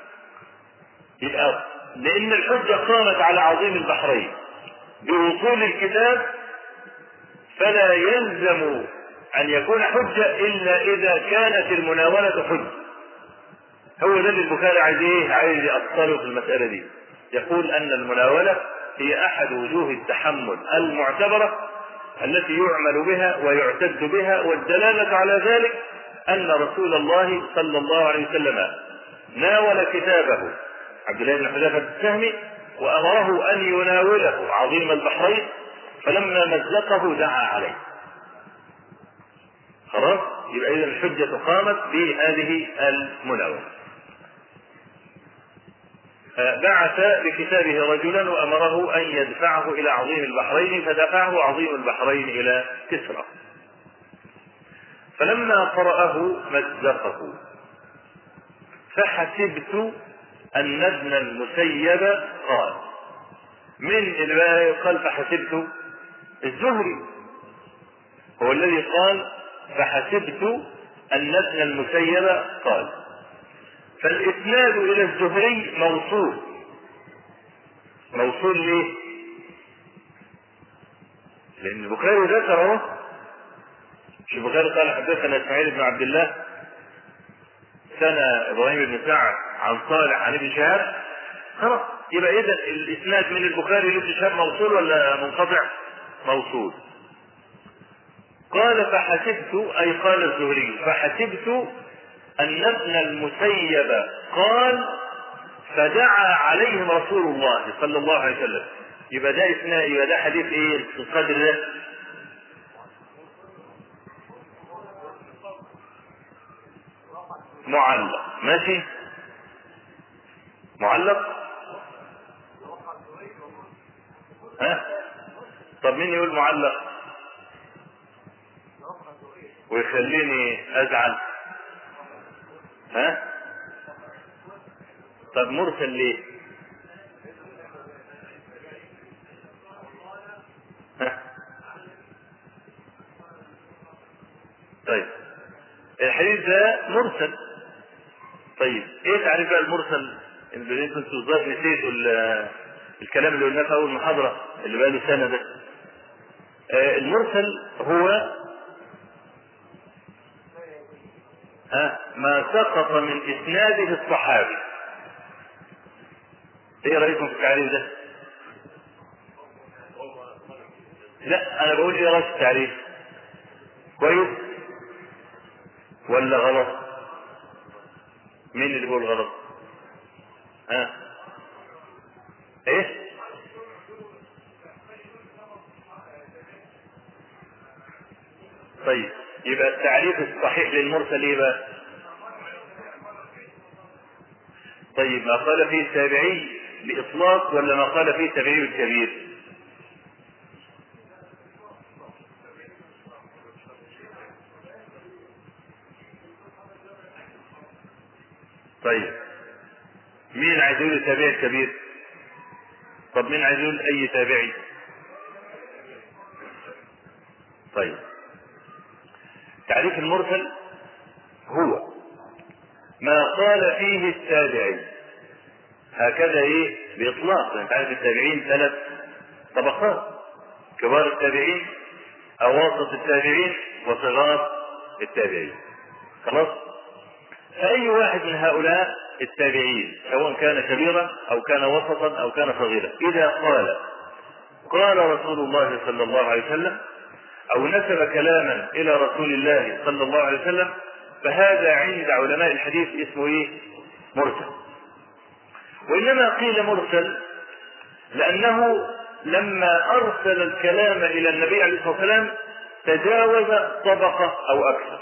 S2: يبقى لأن الحجة قامت على عظيم البحرين بوصول الكتاب فلا يلزم أن يكون حجة إلا إذا كانت المناولة حجة هو ده اللي البخاري عايز إيه؟ عايز يأصله في المسألة دي يقول أن المناولة هي احد وجوه التحمل المعتبره التي يعمل بها ويعتد بها والدلاله على ذلك ان رسول الله صلى الله عليه وسلم ناول كتابه عبد الله بن حذافه السهمي وامره ان يناوله عظيم البحرين فلما مزقه دعا عليه خلاص يبقى اذا الحجه قامت بهذه المناوله بعث بكتابه رجلا وامره ان يدفعه الى عظيم البحرين فدفعه عظيم البحرين الى كسرى فلما قرأه مزقه فحسبت ان ابن المسيب قال من اللي قال فحسبت الزهري هو الذي قال فحسبت ان ابن المسيب قال فالإسناد إلى الزهري موصول موصول ليه؟ لأن البخاري ذكر أهو مش البخاري قال حدثنا إسماعيل بن عبد الله سنة إبراهيم بن سعد عن صالح عن ابن شهاب خلاص يبقى إذا الإسناد من البخاري لابن شهاب موصول ولا منقطع؟ موصول قال فحسبت أي قال الزهري فحسبت أن ابن المسيب قال فدعا عليهم رسول الله صلى الله عليه وسلم يبقى ده اسمه يبقى ده حديث ايه في القدر ده معلق ماشي معلق ها طب مين يقول معلق ويخليني ازعل ها طب مرسل ليه ها طيب الحديث ده مرسل طيب ايه تعريف بقى المرسل اللي انتوا الظاهر نسيتوا الكلام اللي قلناه في اول محاضره اللي بقى له سنه ده آه المرسل هو ها ما سقط من اسناده الصحابي ايه رايكم في التعريف ده لا انا بقول ايه رايك في التعريف كويس ولا غلط مين اللي بيقول غلط ها ايه طيب يبقى التعريف الصحيح للمرسل ايه بقى؟ طيب ما قال فيه التابعي بإطلاق ولا ما قال فيه التابعي الكبير؟ طيب مين عايز يقول التابعي الكبير؟ طب مين عايز يقول أي تابعي؟ طيب تعريف المرسل هو ما قال فيه التابعي هكذا ايه باطلاق انت عارف التابعين ثلاث طبقات كبار التابعين أواسط التابعين وصغار التابعين خلاص فأي واحد من هؤلاء التابعين سواء كان كبيرا أو كان وسطا أو كان صغيرا إذا قال قال رسول الله صلى الله عليه وسلم أو نسب كلاما إلى رسول الله صلى الله عليه وسلم فهذا عند علماء الحديث اسمه إيه؟ مرسل وإنما قيل مرسل لأنه لما أرسل الكلام إلى النبي عليه الصلاة والسلام تجاوز طبقة أو أكثر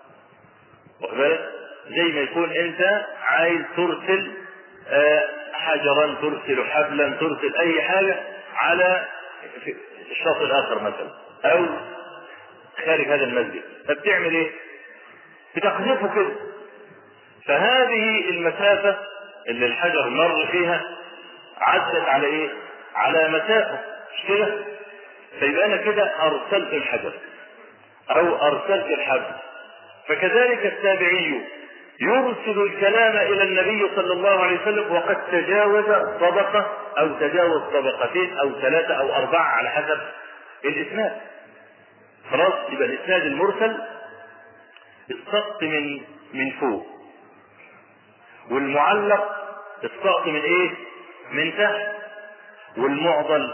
S2: زي ما يكون أنت عايز ترسل حجرا ترسل حبلا ترسل أي حاجة على الشاطئ الآخر مثلا أو خارج هذا المسجد فبتعمل إيه؟ بتقذفه كده فهذه المسافة اللي الحجر مر فيها عدت على ايه؟ على مسافة مش كده؟ فيبقى انا كده ارسلت الحجر او ارسلت الحبل فكذلك التابعي يرسل الكلام الى النبي صلى الله عليه وسلم وقد تجاوز طبقة او تجاوز طبقتين او ثلاثة او اربعة على حسب الاسناد خلاص يبقى الاسناد المرسل السقط من من فوق والمعلق السقط من ايه من تحت والمعضل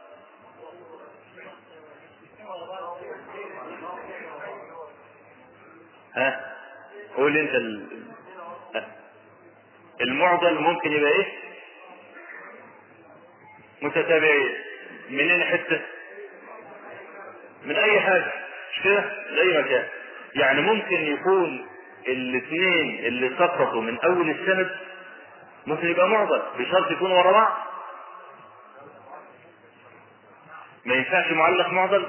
S2: ها قول انت ال... المعضل ممكن يبقى ايه متتابعين منين حته من اي حاجه مش كده لاي مكان يعني ممكن يكون الاثنين اللي سقطوا من اول السند ممكن يبقى معضل بشرط يكون ورا بعض ما ينفعش معلق معضل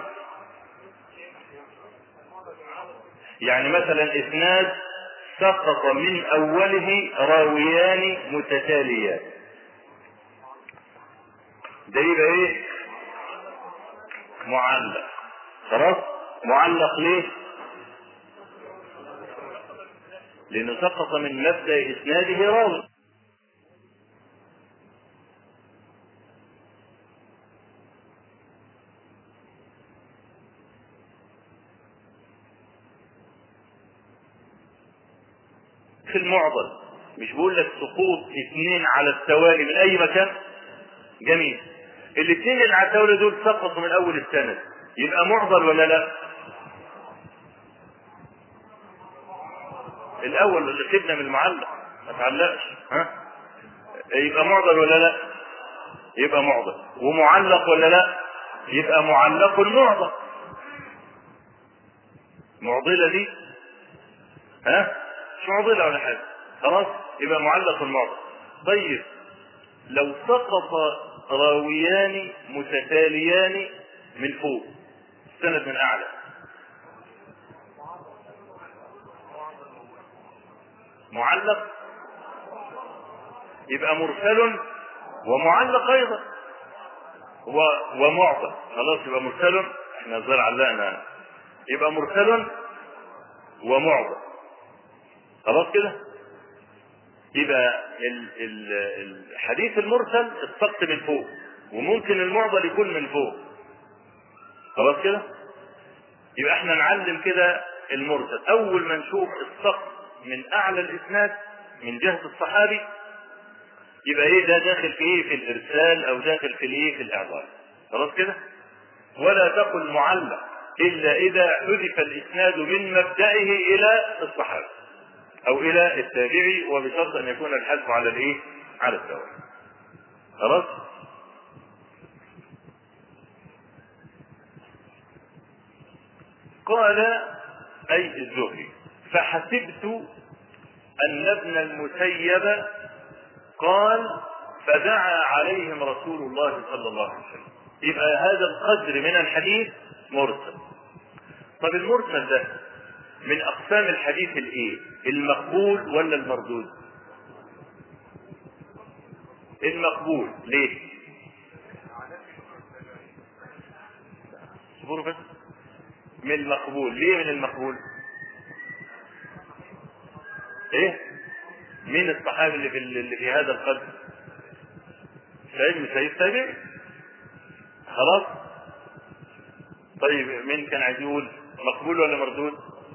S2: يعني مثلا اسناد سقط من اوله راويان متتاليان ده يبقى ايه معلق خلاص معلق ليه لانه سقط من مبدا اسناده راوي في المعضل مش بقول لك سقوط اثنين على التوالي من اي مكان جميل الاثنين اللي على التوالي دول سقطوا من اول السند يبقى معضل ولا لا الاول اللي سيبنا من المعلق ما تعلقش ها يبقى معضل ولا لا يبقى معضل ومعلق ولا لا يبقى معلق معضل معضله دي ها مش معضله ولا حاجه خلاص يبقى معلق معضل طيب لو سقط راويان متتاليان من فوق السند من اعلى معلق يبقى مرسل ومعلق ايضا و... ومعضل خلاص يبقى مرسل احنا الظاهر علقنا يبقى مرسل ومعضل خلاص كده يبقى ال... ال... الحديث المرسل السقط من فوق وممكن المعضل يكون من فوق خلاص كده يبقى احنا نعلم كده المرسل اول ما نشوف السقط من اعلى الاسناد من جهه الصحابي يبقى ايه ده داخل في ايه في الارسال او داخل في الايه في الاعضاء خلاص كده ولا تقل معلق الا اذا حذف الاسناد من مبدئه الى الصحابي او الى التابعي وبشرط ان يكون الحذف على الايه على السواء خلاص قال اي الزهري فحسبت ان ابن المسيب قال فدعا عليهم رسول الله صلى الله عليه وسلم يبقى هذا القدر من الحديث مرسل طب المرسل ده من اقسام الحديث الايه المقبول ولا المردود المقبول ليه اصبروا بس من المقبول ليه من المقبول ايه مين الصحابي اللي في اللي في هذا القدر سعيد بن سعيد تابعي خلاص طيب مين كان عايز يقول مقبول ولا مردود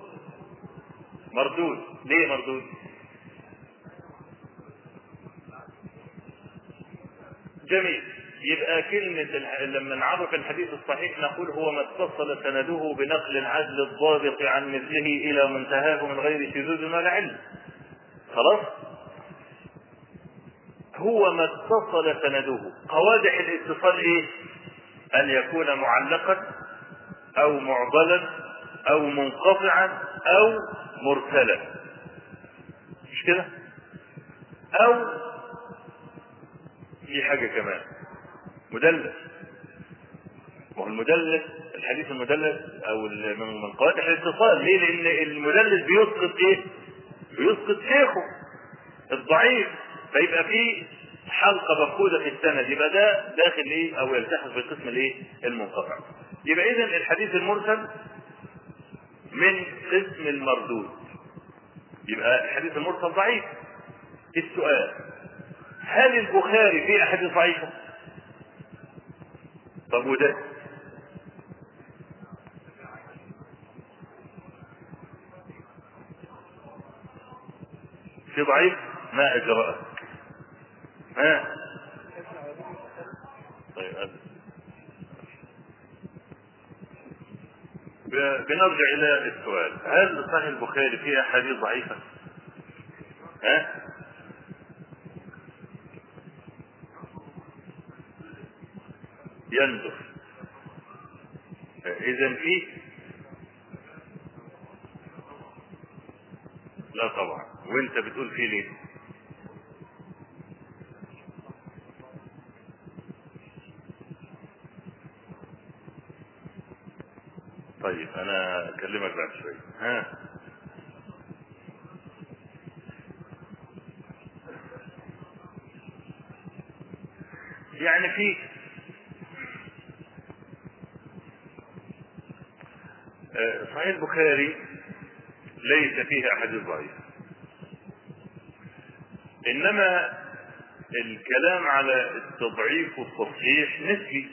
S2: مردود ليه مردود جميل يبقى كلمة الح- لما نعرف الحديث الصحيح نقول هو ما اتصل سنده بنقل العدل الضابط عن مثله إلى منتهاه من غير شذوذ ولا علم. خلاص؟ هو ما اتصل سنده، قوادح الاتصال إيه؟ أن يكون معلقا أو معضلا أو منقطعا أو مرسلا. مش كده؟ أو في حاجة كمان مدلس وهو المدلس الحديث المدلس او ال- من من قواعد الاتصال ليه؟ لان المدلس بيسقط ايه؟ بيسقط شيخه الضعيف فيبقى في حلقه مفقوده في السند يبقى ده داخل ايه او يلتحق بقسم الايه؟ المنقطع. يبقى اذا الحديث المرسل من قسم المردود. يبقى الحديث المرسل ضعيف. السؤال هل البخاري فيه احاديث ضعيفه؟ طب وده؟ في ضعيف ما اجراءه ها طيب أبدا. ب- بنرجع الى السؤال هل صحيح البخاري فيه احاديث ضعيفه ها يندر اذا فيه لا طبعا وانت بتقول فيه ليه طيب انا اكلمك بعد شوي ها يعني في آه، صحيح البخاري ليس فيه احاديث ضعيفه انما الكلام على التضعيف والتصحيح نسبي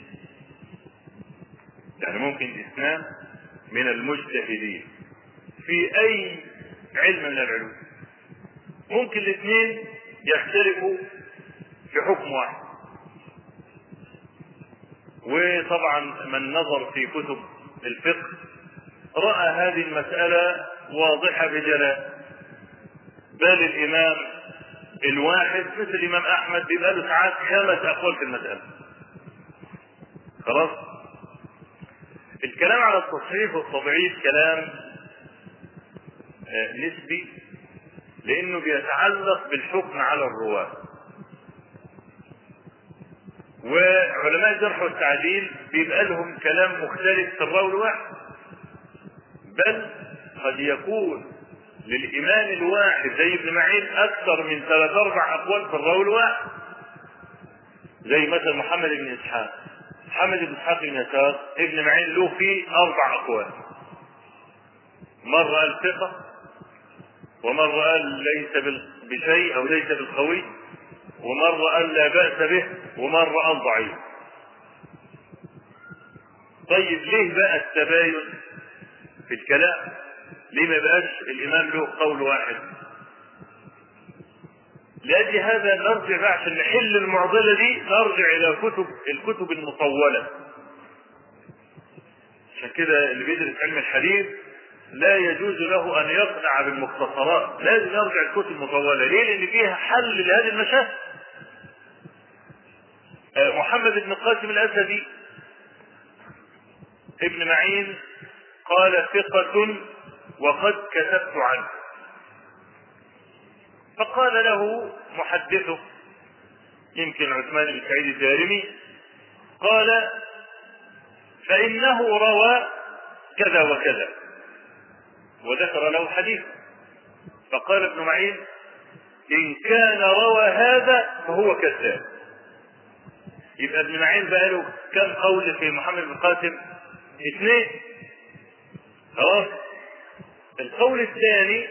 S2: يعني ممكن اثنان من المجتهدين في اي علم من العلوم ممكن الاثنين يختلفوا في حكم واحد وطبعا من نظر في كتب الفقه راى هذه المساله واضحه بجلاء بل الامام الواحد مثل الامام احمد بيبقى له ساعات خمس اقوال في المساله خلاص الكلام على التصحيح والتضعيف كلام آه، نسبي لانه بيتعلق بالحكم على الرواه وعلماء الجرح والتعديل بيبقى لهم كلام مختلف في الراوي الواحد بل قد يكون للامام الواحد زي ابن معين اكثر من ثلاث اربع اقوال في الراوي الواحد زي مثلا محمد بن اسحاق محمد بن اسحاق بن يسار ابن معين له فيه اربع اقوال مره قال ثقه ومره قال ليس بال- بشيء او ليس بالقوي ومره قال لا باس به ومره قال ضعيف طيب ليه بقى التباين في الكلام ليه ما بقاش الامام له قول واحد لاجل هذا نرجع بقى عشان نحل المعضله دي نرجع الى كتب الكتب المطوله عشان كده اللي بيدرس علم الحديث لا يجوز له ان يقنع بالمختصرات لازم يرجع الكتب المطوله ليه لان فيها حل لهذه المشاكل آه، محمد بن قاسم الاسدي ابن معين قال ثقة وقد كتبت عنه فقال له محدثه يمكن عثمان بن سعيد الدارمي قال فإنه روى كذا وكذا وذكر له حديث فقال ابن معين إن كان روى هذا فهو كذاب يبقى ابن معين بقى له كم قول في محمد بن قاسم اثنين خلاص القول الثاني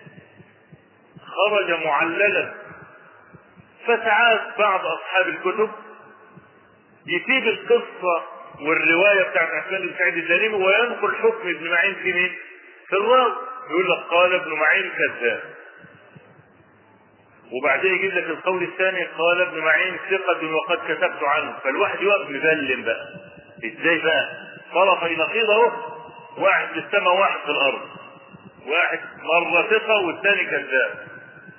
S2: خرج معللا فساعات بعض اصحاب الكتب يسيب القصه والروايه بتاعت عثمان بن سعيد الدارمي وينقل حكم ابن معين في مين؟ في الراوي يقول لك قال ابن معين كذاب وبعدين يجيب لك القول الثاني قال ابن معين ثقة وقد كتبت عنه فالواحد يقف مبلم بقى ازاي بقى؟ طرفي نقيض اهو واحد في السماء وواحد في الارض واحد مرة ثقة والثاني كذاب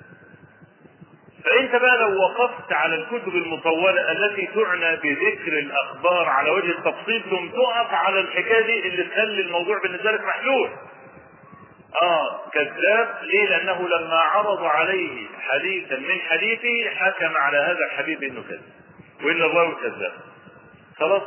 S2: فانت بقى لو وقفت على الكتب المطولة التي تعنى بذكر الاخبار على وجه التفصيل ثم تقف على الحكاية دي اللي تخلي الموضوع بالنسبة لك محلول اه كذاب ليه لانه لما عرض عليه حديثا من حديثه حكم على هذا الحديث انه كذب وان الراوي كذاب خلاص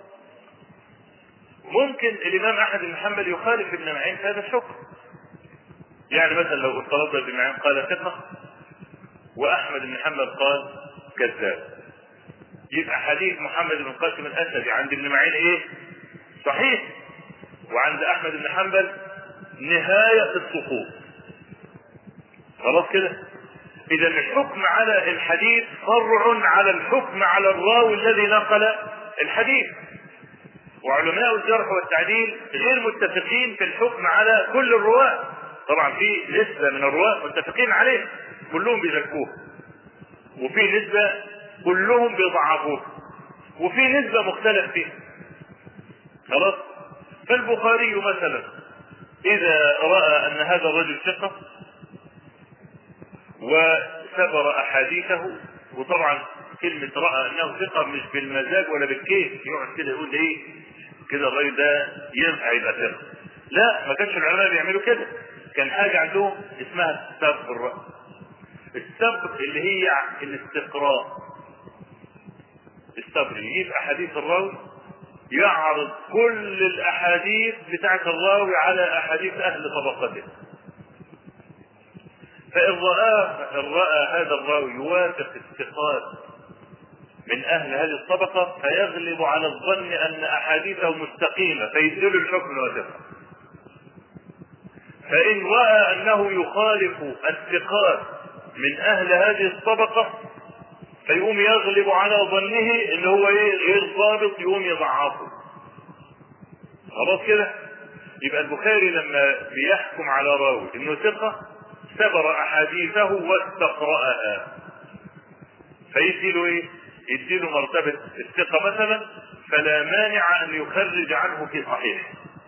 S2: ممكن الامام احمد بن حنبل يخالف ابن معين في هذا الحكم يعني مثلا لو افترضنا ابن معين قال ثقه واحمد بن حنبل قال كذاب يبقى حديث محمد بن قاسم الاسدي عند ابن معين ايه صحيح وعند احمد بن حنبل نهاية السقوط خلاص كده اذا الحكم على الحديث فرع على الحكم على الراوي الذي نقل الحديث وعلماء الجرح والتعديل غير متفقين في الحكم على كل الرواة طبعا في نسبة من الرواة متفقين عليه كلهم بيزكوه وفي نسبة كلهم بيضعفوه وفي نسبة مختلف فيها خلاص فالبخاري مثلا إذا رأى أن هذا الرجل ثقة وسبر أحاديثه وطبعا كلمة رأى أنه ثقة مش بالمزاج ولا بالكيف يقعد كده يقول إيه كده الراجل ده ينفع يبقى ثقة لا ما كانش العلماء بيعملوا كده كان حاجة عندهم اسمها السبر السبر اللي هي الاستقراء السبر يجيب أحاديث الراوي يعرض كل الاحاديث بتاعت الراوي على احاديث اهل طبقته فان رآه ان راى هذا الراوي يوافق الثقات من اهل هذه الطبقه فيغلب على الظن ان احاديثه مستقيمه فيدل الحكم الواثقه فان راى انه يخالف الثقات من اهل هذه الطبقه فيقوم يغلب على ظنه ان هو ايه غير ضابط يقوم يضعفه خلاص كده يبقى البخاري لما بيحكم على راوي انه ثقه سبر احاديثه واستقراها فيديله ايه يديله مرتبه الثقه مثلا فلا مانع ان يخرج عنه في صحيح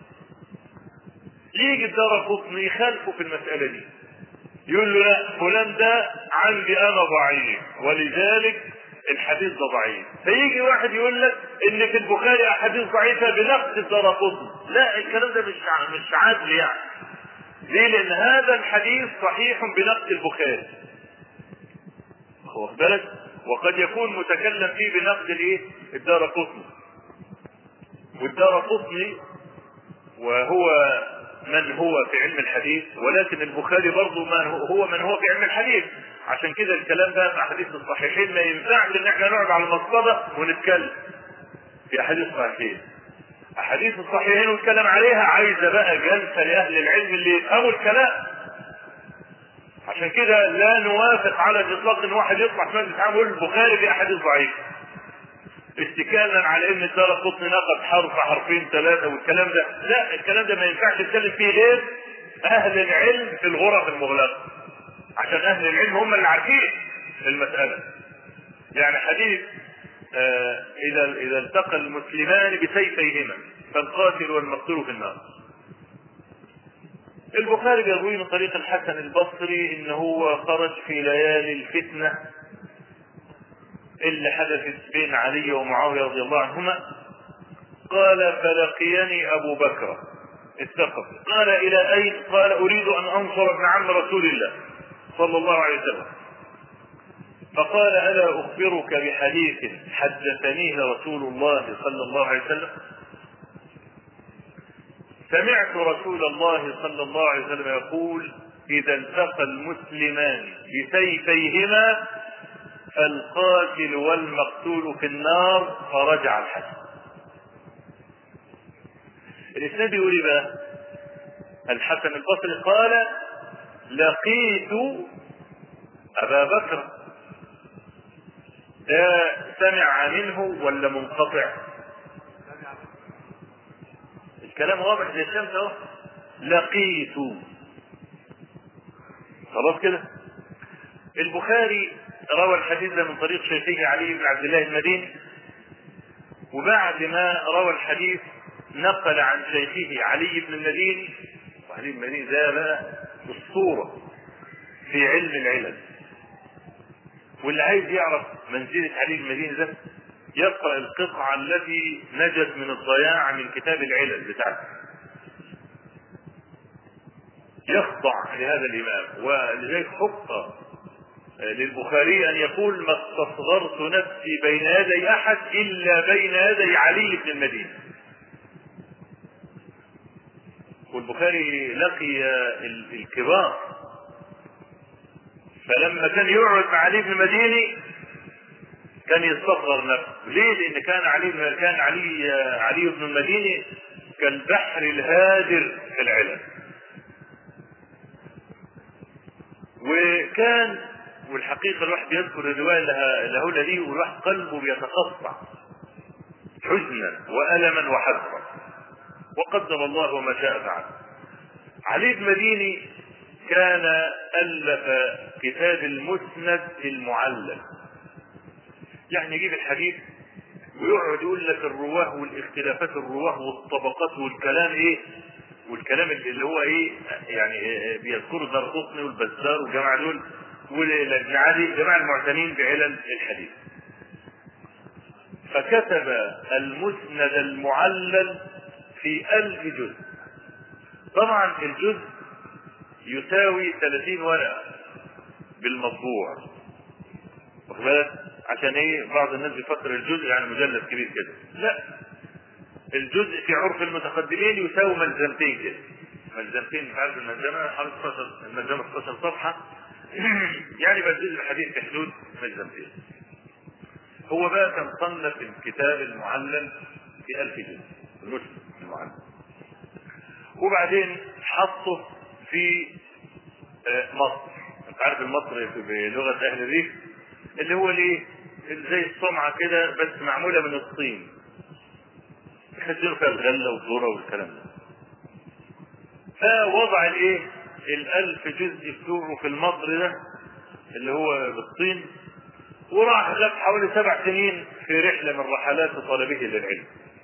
S2: يجي الدار قطني يخالفه في المساله دي يقول له لا فلان ده عندي انا ضعيف ولذلك الحديث ده ضعيف فيجي واحد يقول لك ان في البخاري احاديث ضعيفه بنقد الدرقطني لا الكلام ده مش مش عدل يعني ليه لان هذا الحديث صحيح بنقد البخاري واخد بالك وقد يكون متكلم فيه بنقد الايه الدرقطني والدرقطني وهو من هو في علم الحديث ولكن البخاري برضه من هو من هو في علم الحديث عشان كده الكلام ده في احاديث الصحيحين ما ينفعش ان احنا نقعد على المصطبه ونتكلم في احاديث الصحيحين احاديث الصحيحين والكلام عليها عايزه بقى جلسه لاهل العلم اللي يفهموا الكلام عشان كده لا نوافق على الاطلاق ان واحد يطلع في مجلس عام يقول البخاري في احاديث ضعيفه اتكالا على ان الدار قطن نقد حرف حرفين ثلاثة والكلام ده لا الكلام ده ما ينفعش نتكلم فيه غير اهل العلم في الغرف المغلقة عشان اهل العلم هم اللي عارفين المسألة يعني حديث آه اذا اذا التقى المسلمان بسيفيهما فالقاتل والمقتول في النار البخاري بيروي من طريق الحسن البصري ان هو خرج في ليالي الفتنه اللي حدثت بين علي ومعاوية رضي الله عنهما قال فلقيني أبو بكر الثقفي قال إلى أين قال أريد أن أنصر ابن عم رسول الله صلى الله عليه وسلم فقال ألا أخبرك بحديث حدثنيه رسول الله صلى الله عليه وسلم سمعت رسول الله صلى الله عليه وسلم يقول إذا التقى المسلمان بسيفيهما فالقاتل والمقتول في النار فرجع الحسن الاسناد يقول ايه بقى الحسن البصري قال لقيت ابا بكر ده سمع منه ولا منقطع كلام واضح زي الشمس اهو لقيت خلاص كده البخاري روى الحديث ده من طريق شيخه علي بن عبد الله المديني وبعد ما روى الحديث نقل عن شيخه علي بن المديني وعلي بن المديني ده بقى اسطوره في علم العلل واللي عايز يعرف منزلة علي بن المديني ده يقرأ القطعة التي نجت من الضياع من كتاب العلل بتاعته يخضع لهذا الإمام ولذلك حق للبخاري أن يقول ما استصغرت نفسي بين يدي أحد إلا بين يدي علي بن المدينة والبخاري لقي الكبار فلما كان يقعد مع علي بن المديني كان يستصغر نفسه ليه لان كان علي كان علي علي بن المديني كالبحر الهادر في العلم وكان والحقيقه الواحد يذكر الروايه اللي هقولها دي والواحد قلبه بيتقطع حزنا والما وحسرا وقدر الله وما شاء فعل علي بن مديني كان الف كتاب المسند المعلم يعني يجيب الحديث ويقعد يقول لك الرواه والاختلافات الرواه والطبقات والكلام ايه والكلام اللي هو ايه يعني بيذكره الدرقطني والبزار والجماعه دول والابن علي جماعه المعتنين بعلل الحديث فكتب المسند المعلل في ألف جزء طبعا الجزء يساوي 30 ورقة بالمطبوع واخد بالك عشان ايه بعض الناس بيفكر الجزء يعني مجلد كبير كده لا الجزء في عرف المتقدمين يساوي ملزمتين كده ملزمتين مش عارف الملزمه حوالي 16 الملزمه 16 صفحه يعني بقى الجزء الحديث في حدود ملزمتين هو بقى كان صنف الكتاب المعلم في ألف جزء المسلم المعلم وبعدين حطه في مصر انت عارف المصري بلغه اهل الريف اللي هو الايه زي الصمعة كده بس معمولة من الطين يخزنوا فيها الغلة والذرة والكلام ده فوضع الايه الألف جزء بتوعه في المصر ده اللي هو بالطين وراح غاب حوالي سبع سنين في رحلة من رحلات طلبه للعلم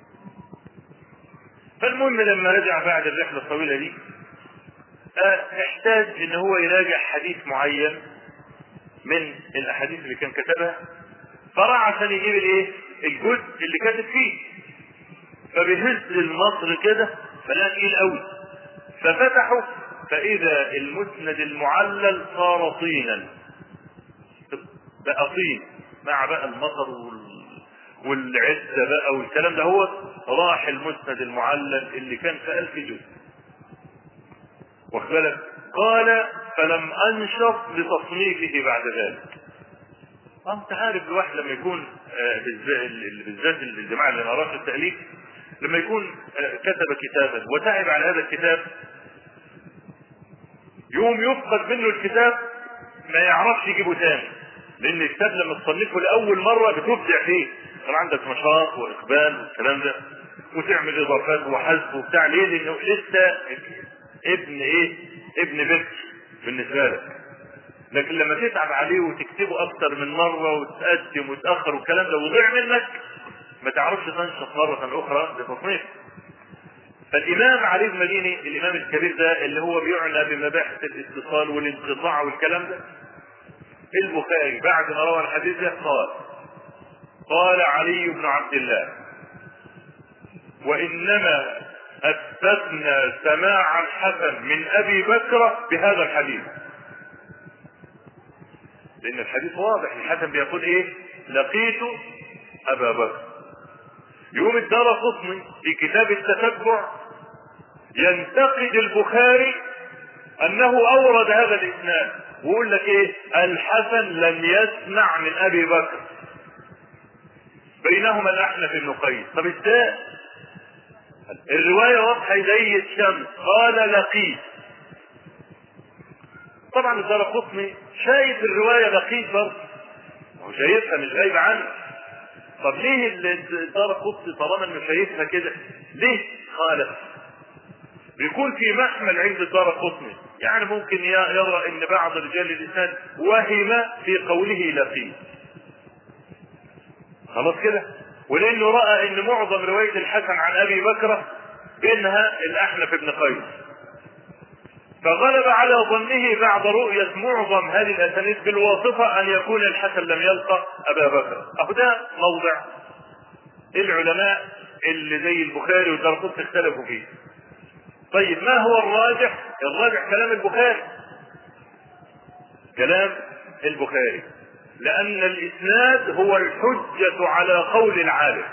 S2: فالمهم لما رجع بعد الرحلة الطويلة دي احتاج ان هو يراجع حديث معين من الاحاديث اللي كان كتبها فراح عشان يجيب الايه الجزء اللي كاتب فيه فبيهز المصر كده فلقى تقيل قوي ففتحه فاذا المسند المعلل صار طينا بقى طين مع بقى المطر وال... والعزة بقى والكلام ده هو راح المسند المعلل اللي كان في ألف جزء واخد بالك قال فلم انشط لتصنيفه بعد ذلك انت عارف الواحد لما يكون بالذات الجماعه اللي ما راش التاليف لما يكون كتب كتابا وتعب على هذا الكتاب يوم يفقد منه الكتاب ما يعرفش يجيبه تاني لان الكتاب لما تصنفه لاول مره بتبدع فيه كان عندك نشاط واقبال والكلام ده وتعمل اضافات وحذف وبتاع ليه؟ لانه لسه ابن ايه؟ ابن بكر بالنسبه لك. لكن لما تتعب عليه وتكتبه اكتر من مره وتقدم وتاخر والكلام ده وضيع منك ما تعرفش تنشط مره اخرى بتصنيفه. فالامام علي بن مديني الامام الكبير ده اللي هو بيعنى بمباحث الاتصال والانقطاع والكلام ده البخاري بعد ما روى الحديث ده قال قال علي بن عبد الله وانما اثبتنا سماع الحسن من ابي بكر بهذا الحديث لان الحديث واضح الحسن بيقول ايه لقيت ابا بكر يوم الدار قطني في كتاب التتبع ينتقد البخاري انه اورد هذا الاسناد ويقول لك ايه الحسن لم يسمع من ابي بكر بينهما الاحنف بن قيس طب ازاي الروايه واضحه زي الشمس قال لقيت طبعا الدار قطني شايف الروايه لقيت برضه هو شايفها مش غايبه عنه طب ليه الدار قطني طالما انه شايفها كده ليه خالف بيكون في محمل عند الدار قطني يعني ممكن يرى ان بعض رجال الاسناد وهم في قوله لقي خلاص كده ولانه راى ان معظم روايه الحسن عن ابي بكر بينها الاحنف بن قيس فغلب على ظنه بعد رؤية معظم هذه الأسانيد بالواسطة أن يكون الحسن لم يلقى أبا بكر أهو ده موضع العلماء اللي زي البخاري والدرقطني اختلفوا فيه طيب ما هو الراجح الراجح كلام البخاري كلام البخاري لأن الإسناد هو الحجة على قول العالم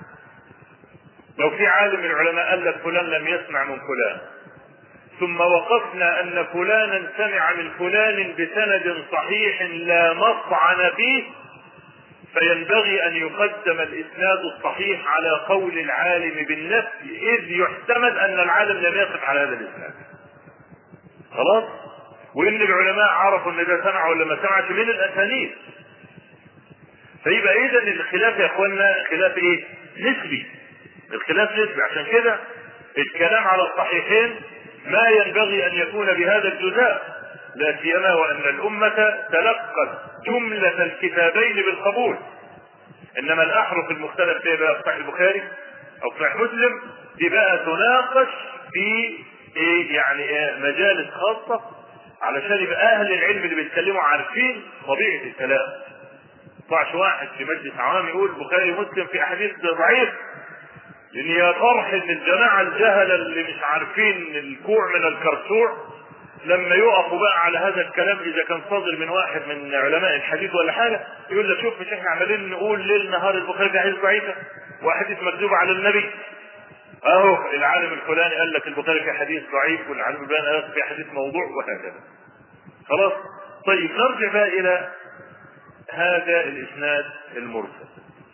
S2: لو في عالم من العلماء قال لك فلان لم يسمع من فلان ثم وقفنا ان فلانا سمع من فلان بسند صحيح لا مطعن فيه فينبغي ان يقدم الاسناد الصحيح على قول العالم بالنفي اذ يحتمل ان العالم لم يقف على هذا الاسناد خلاص وان العلماء عرفوا ان ده سمع ولا ما سمعش من الاسانيد فيبقى اذا الخلاف يا اخوانا خلاف ايه نسبي الخلاف نسبي عشان كده الكلام على الصحيحين ما ينبغي ان يكون بهذا الجزاء لا سيما وان الامه تلقت جمله الكتابين بالقبول انما الاحرف المختلف فيها بقى صحيح البخاري او صحيح مسلم دي بقى تناقش في ايه يعني إيه مجالس خاصه علشان يبقى اهل العلم اللي بيتكلموا عارفين طبيعه الكلام يطلعش واحد في مجلس عوام يقول البخاري مسلم في احاديث ضعيف لان يا فرح ان الجماعه الجهله اللي مش عارفين الكوع من الكرسوع لما يقفوا بقى على هذا الكلام اذا كان صادر من واحد من علماء الحديث ولا حاجه يقول لك شوف مش احنا عمالين نقول ليل نهار البخاري في حديث ضعيفه واحاديث مكذوبه على النبي اهو العالم الفلاني قال لك البخاري في حديث ضعيف والعالم الفلاني قال لك في حديث موضوع وهكذا خلاص طيب نرجع بقى الى هذا الاسناد المرسل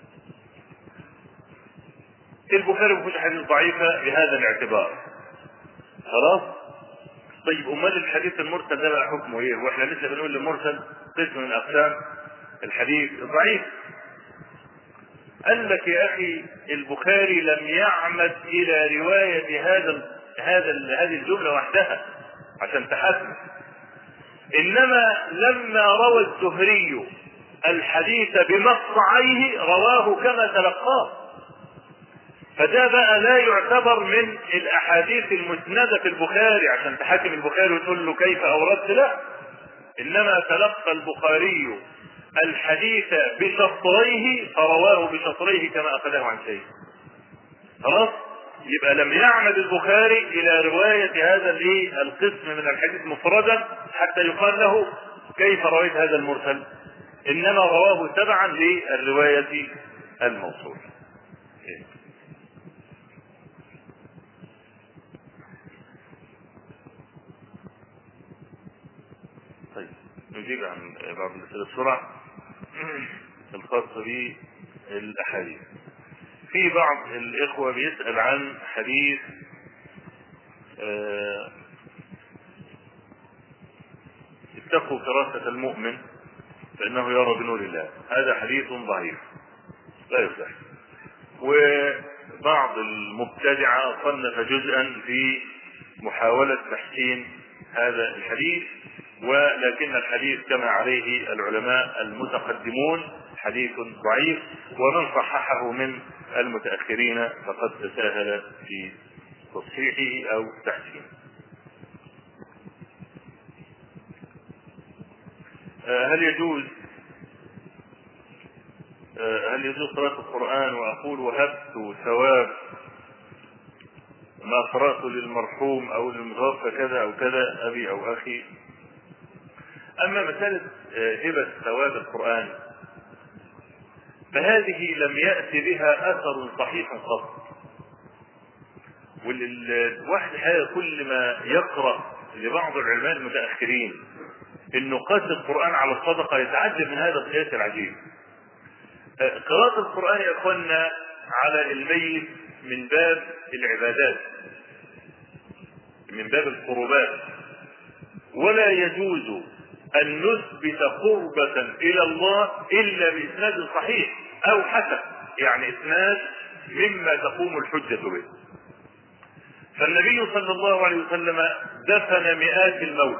S2: البخاري ما فيهوش حديث ضعيفة بهذا الاعتبار خلاص طيب امال الحديث المرسل ده بقى حكمه ايه واحنا لسه بنقول المرسل قسم من اقسام الحديث الضعيف قال لك يا اخي البخاري لم يعمد الى رواية هذا هذا هذه الجملة وحدها عشان تحسن انما لما روى الزهري الحديث بمقطعيه رواه كما تلقاه فده بقى لا يعتبر من الاحاديث المسندة في البخاري عشان تحاكم البخاري وتقول له كيف اوردت لا انما تلقى البخاري الحديث بشطريه فرواه بشطريه كما اخذه عن شيء خلاص يبقى لم يعمد البخاري الى رواية هذا القسم من الحديث مفردا حتى يقال له كيف رويت هذا المرسل انما رواه تبعا للرواية الموصول طيب نجيب عن بعض الأسئلة بسرعة الخاصة بالأحاديث في بعض الإخوة بيسأل عن حديث آه اتقوا فراسة المؤمن فإنه يرى بنور الله هذا حديث ضعيف لا يصح وبعض المبتدعة صنف جزءا في محاولة تحسين هذا الحديث ولكن الحديث كما عليه العلماء المتقدمون حديث ضعيف ومن صححه من المتأخرين فقد تساهل في تصحيحه أو تحسينه هل يجوز هل يجوز قراءة القرآن وأقول وهبت ثواب ما قرأت للمرحوم أو للمتوفى كذا أو كذا أبي أو أخي أما مسألة هبة ثواب القرآن فهذه لم يأتي بها أثر صحيح قط والواحد الحقيقة كل ما يقرأ لبعض العلماء المتأخرين انه قاس القرآن على الصدقة يتعجب من هذا القياس العجيب قراءة القرآن يا اخوانا على الميت من باب العبادات من باب القربات ولا يجوز ان نثبت قربة الى الله الا باسناد صحيح او حسن يعني اسناد مما تقوم الحجة به فالنبي صلى الله عليه وسلم دفن مئات الموت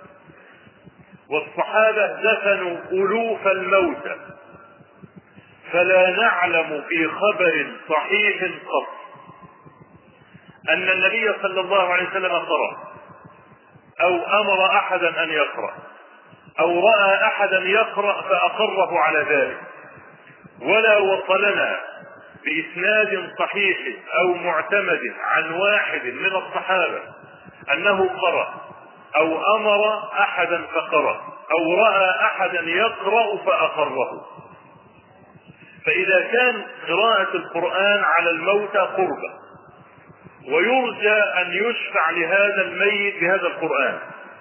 S2: والصحابة دفنوا ألوف الموتى فلا نعلم في خبر صحيح قط أن النبي صلى الله عليه وسلم قرأ أو أمر أحدا أن يقرأ أو رأى أحدا يقرأ فأقره على ذلك ولا وصلنا بإسناد صحيح أو معتمد عن واحد من الصحابة أنه قرأ أو أمر أحدا فقرأ أو رأى أحدا يقرأ فأقره فإذا كان قراءة القرآن على الموتى قربة ويرجى أن يشفع لهذا الميت بهذا القرآن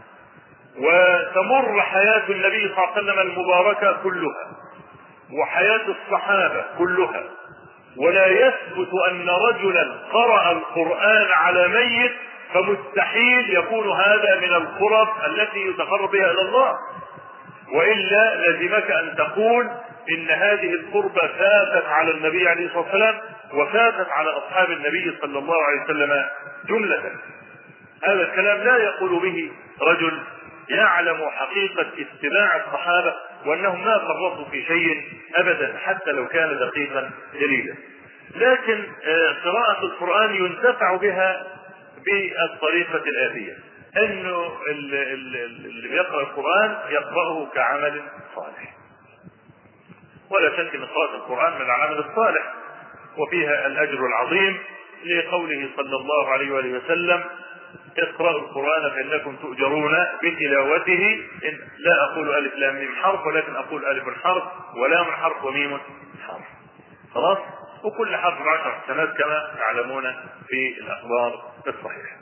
S2: وتمر حياة النبي صلى الله عليه وسلم المباركة كلها وحياة الصحابة كلها ولا يثبت أن رجلا قرأ القرآن على ميت فمستحيل يكون هذا من القرب التي يتقرب بها إلى الله وإلا لزمك أن تقول إن هذه القربة فاتت على النبي عليه الصلاة والسلام وفاتت على أصحاب النبي صلى الله عليه وسلم جملة هذا الكلام لا يقول به رجل يعلم حقيقة اتباع الصحابة وأنهم ما فرطوا في شيء أبدا حتى لو كان دقيقا جليلا لكن قراءة القرآن ينتفع بها بالطريقة الآتية أنه اللي بيقرأ القرآن يقرأه كعمل صالح ولا شك أن قراءة القرآن من العمل الصالح وفيها الأجر العظيم لقوله صلى الله عليه وآله وسلم اقرأوا القرآن فإنكم تؤجرون بتلاوته إن لا أقول ألف لام ميم حرف ولكن أقول ألف حرف ولام حرف وميم حرف خلاص وكل حرف بعشر حسنات كما تعلمون في الأخبار الصحيحة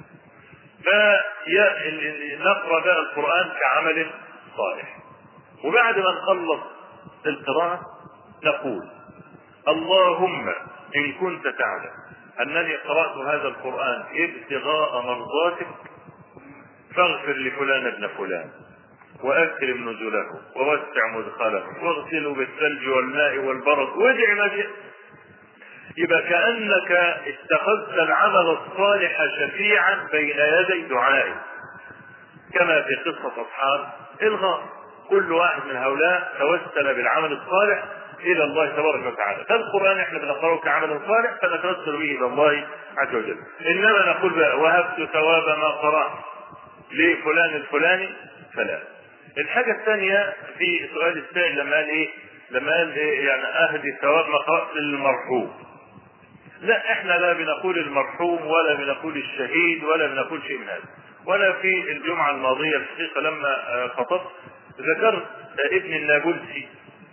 S2: فنقرأ بقى القرآن كعمل صالح وبعد ما نخلص القراءة نقول اللهم إن كنت تعلم أنني قرأت هذا القرآن ابتغاء مرضاتك فاغفر لفلان ابن فلان وأكرم نزله ووسع مدخله واغسله بالثلج والماء والبرد وادع ما شئت يبقى كأنك اتخذت العمل الصالح شفيعا بين يدي دعائك كما في قصة أصحاب الغار كل واحد من هؤلاء توسل بالعمل الصالح الى الله تبارك وتعالى فالقران احنا بنقراه كعمل صالح فنتوسل به الى الله عز وجل انما نقول بقى وهبت ثواب ما قرات لفلان الفلاني فلا الحاجة الثانية في سؤال السائل لما قال ايه؟ لما قال إيه يعني اهدي ثواب ما قرأت للمرحوم. لا احنا لا بنقول المرحوم ولا بنقول الشهيد ولا بنقول شيء من هذا. ولا في الجمعة الماضية الحقيقة لما خطبت ذكرت ابن النابلسي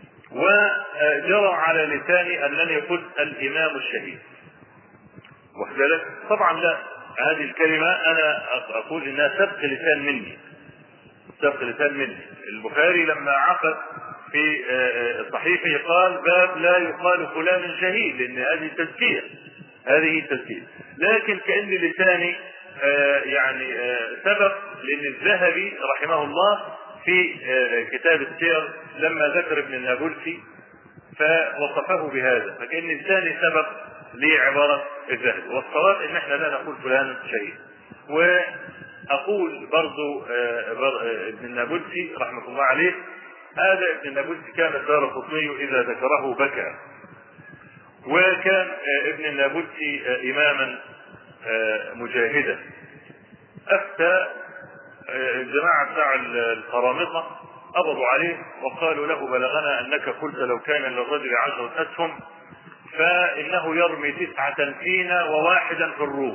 S2: وجرى على لساني انني قلت الامام الشهيد وذلك طبعا لا هذه الكلمة أنا أقول إنها سبق لسان مني سبق لسان مني البخاري لما عقد في صحيحه قال باب لا يقال فلان شهيد لأن هذه تزكية هذه تزكية لكن كأن لساني يعني سبق لأن الذهبي رحمه الله في كتاب السير لما ذكر ابن النابلسي فوصفه بهذا فكأن لساني سبق لعبارة الذهبي والصواب ان احنا لا نقول فلان شهيد واقول برضو ابن النابلسي رحمة الله عليه هذا ابن النابلسي كان الدار القطني اذا ذكره بكى وكان ابن النابلسي اماما مجاهدا افتى الجماعة بتاع القرامطة قبضوا عليه وقالوا له بلغنا انك قلت لو كان للرجل عشرة اسهم فانه يرمي تسعة فينا وواحدا في الروم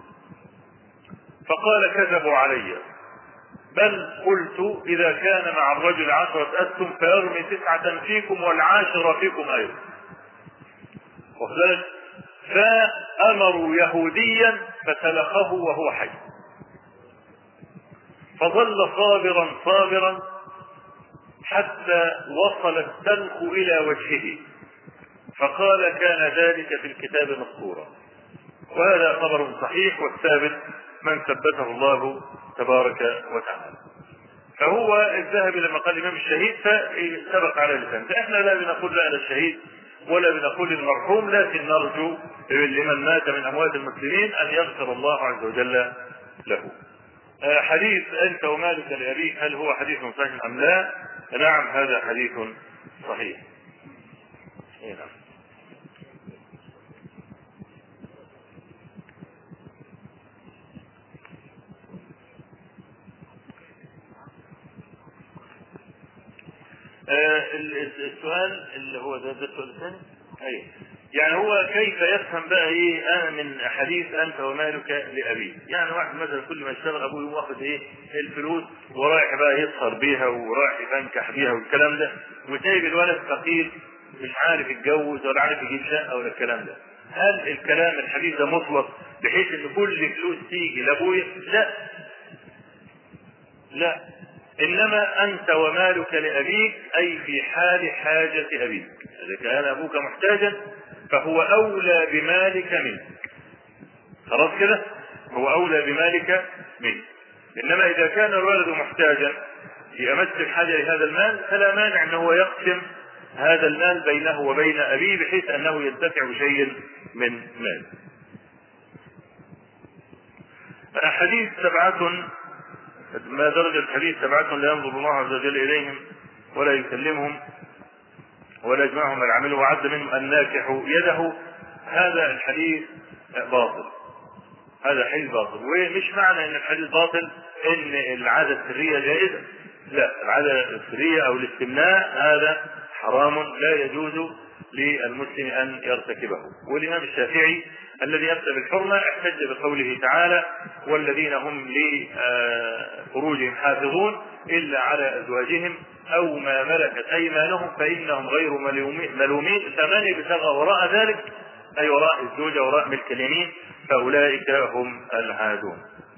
S2: فقال كذبوا علي بل قلت اذا كان مع الرجل عشرة اسهم فيرمي تسعة فيكم والعاشرة فيكم ايضا وذلك فامروا يهوديا فسلخه وهو حي فظل صابرا صابرا حتى وصل السلخ الى وجهه فقال كان ذلك في الكتاب مسطورا وهذا خبر صحيح والثابت من ثبته الله تبارك وتعالى فهو الذهبي لما قال الامام الشهيد فسبق على لسان فاحنا لا بنقول لا الشهيد ولا بنقول المرحوم لكن نرجو لمن مات من اموات المسلمين ان يغفر الله عز وجل له. آه، حديث انت ومالك لابيك هل هو حديث صحيح ام لا؟ نعم هذا حديث صحيح. إيه نعم. آه، السؤال اللي هو ده ده السؤال الثاني ايوه يعني هو كيف يفهم بقى ايه انا من حديث انت ومالك لابيك يعني واحد مثلا كل ما يشتغل ابوه يقوم واخد ايه الفلوس ورايح بقى يسهر بيها ورايح ينكح بيها والكلام ده وسايب الولد فقير مش عارف يتجوز ولا عارف يجيب شقه ولا الكلام ده هل الكلام الحديث ده مطلق بحيث ان كل فلوس تيجي لابويا لا لا انما انت ومالك لابيك اي في حال حاجه ابيك اذا كان ابوك محتاجا فهو اولى بمالك منك خلاص كده هو اولى بمالك منك انما اذا كان الولد محتاجا في امس الحاجه لهذا المال فلا مانع ان هو يقسم هذا المال بينه وبين ابيه بحيث انه ينتفع بشيء من مال حديث سبعة ما درجة الحديث سبعة لا ينظر الله عز وجل إليهم ولا يكلمهم ولا يجمعهم العمل وعد منهم الناكح يده هذا الحديث باطل هذا حديث باطل ومش معنى ان الحديث باطل ان العادة السرية جائزة لا العادة السرية او الاستمناء هذا حرام لا يجوز للمسلم ان يرتكبه والامام الشافعي الذي يفتى بالحرمة احتج بقوله تعالى والذين هم لفروجهم حافظون إلا على أزواجهم أو ما ملكت أيمانهم فإنهم غير ملومين فمن ابتغى وراء ذلك أي وراء الزوجة وراء ملك اليمين فأولئك هم العادون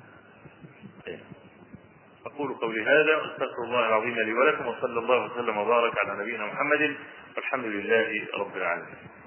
S2: أقول قولي هذا وأستغفر الله العظيم لي ولكم وصلى الله وسلم وبارك على نبينا محمد والحمد لله رب العالمين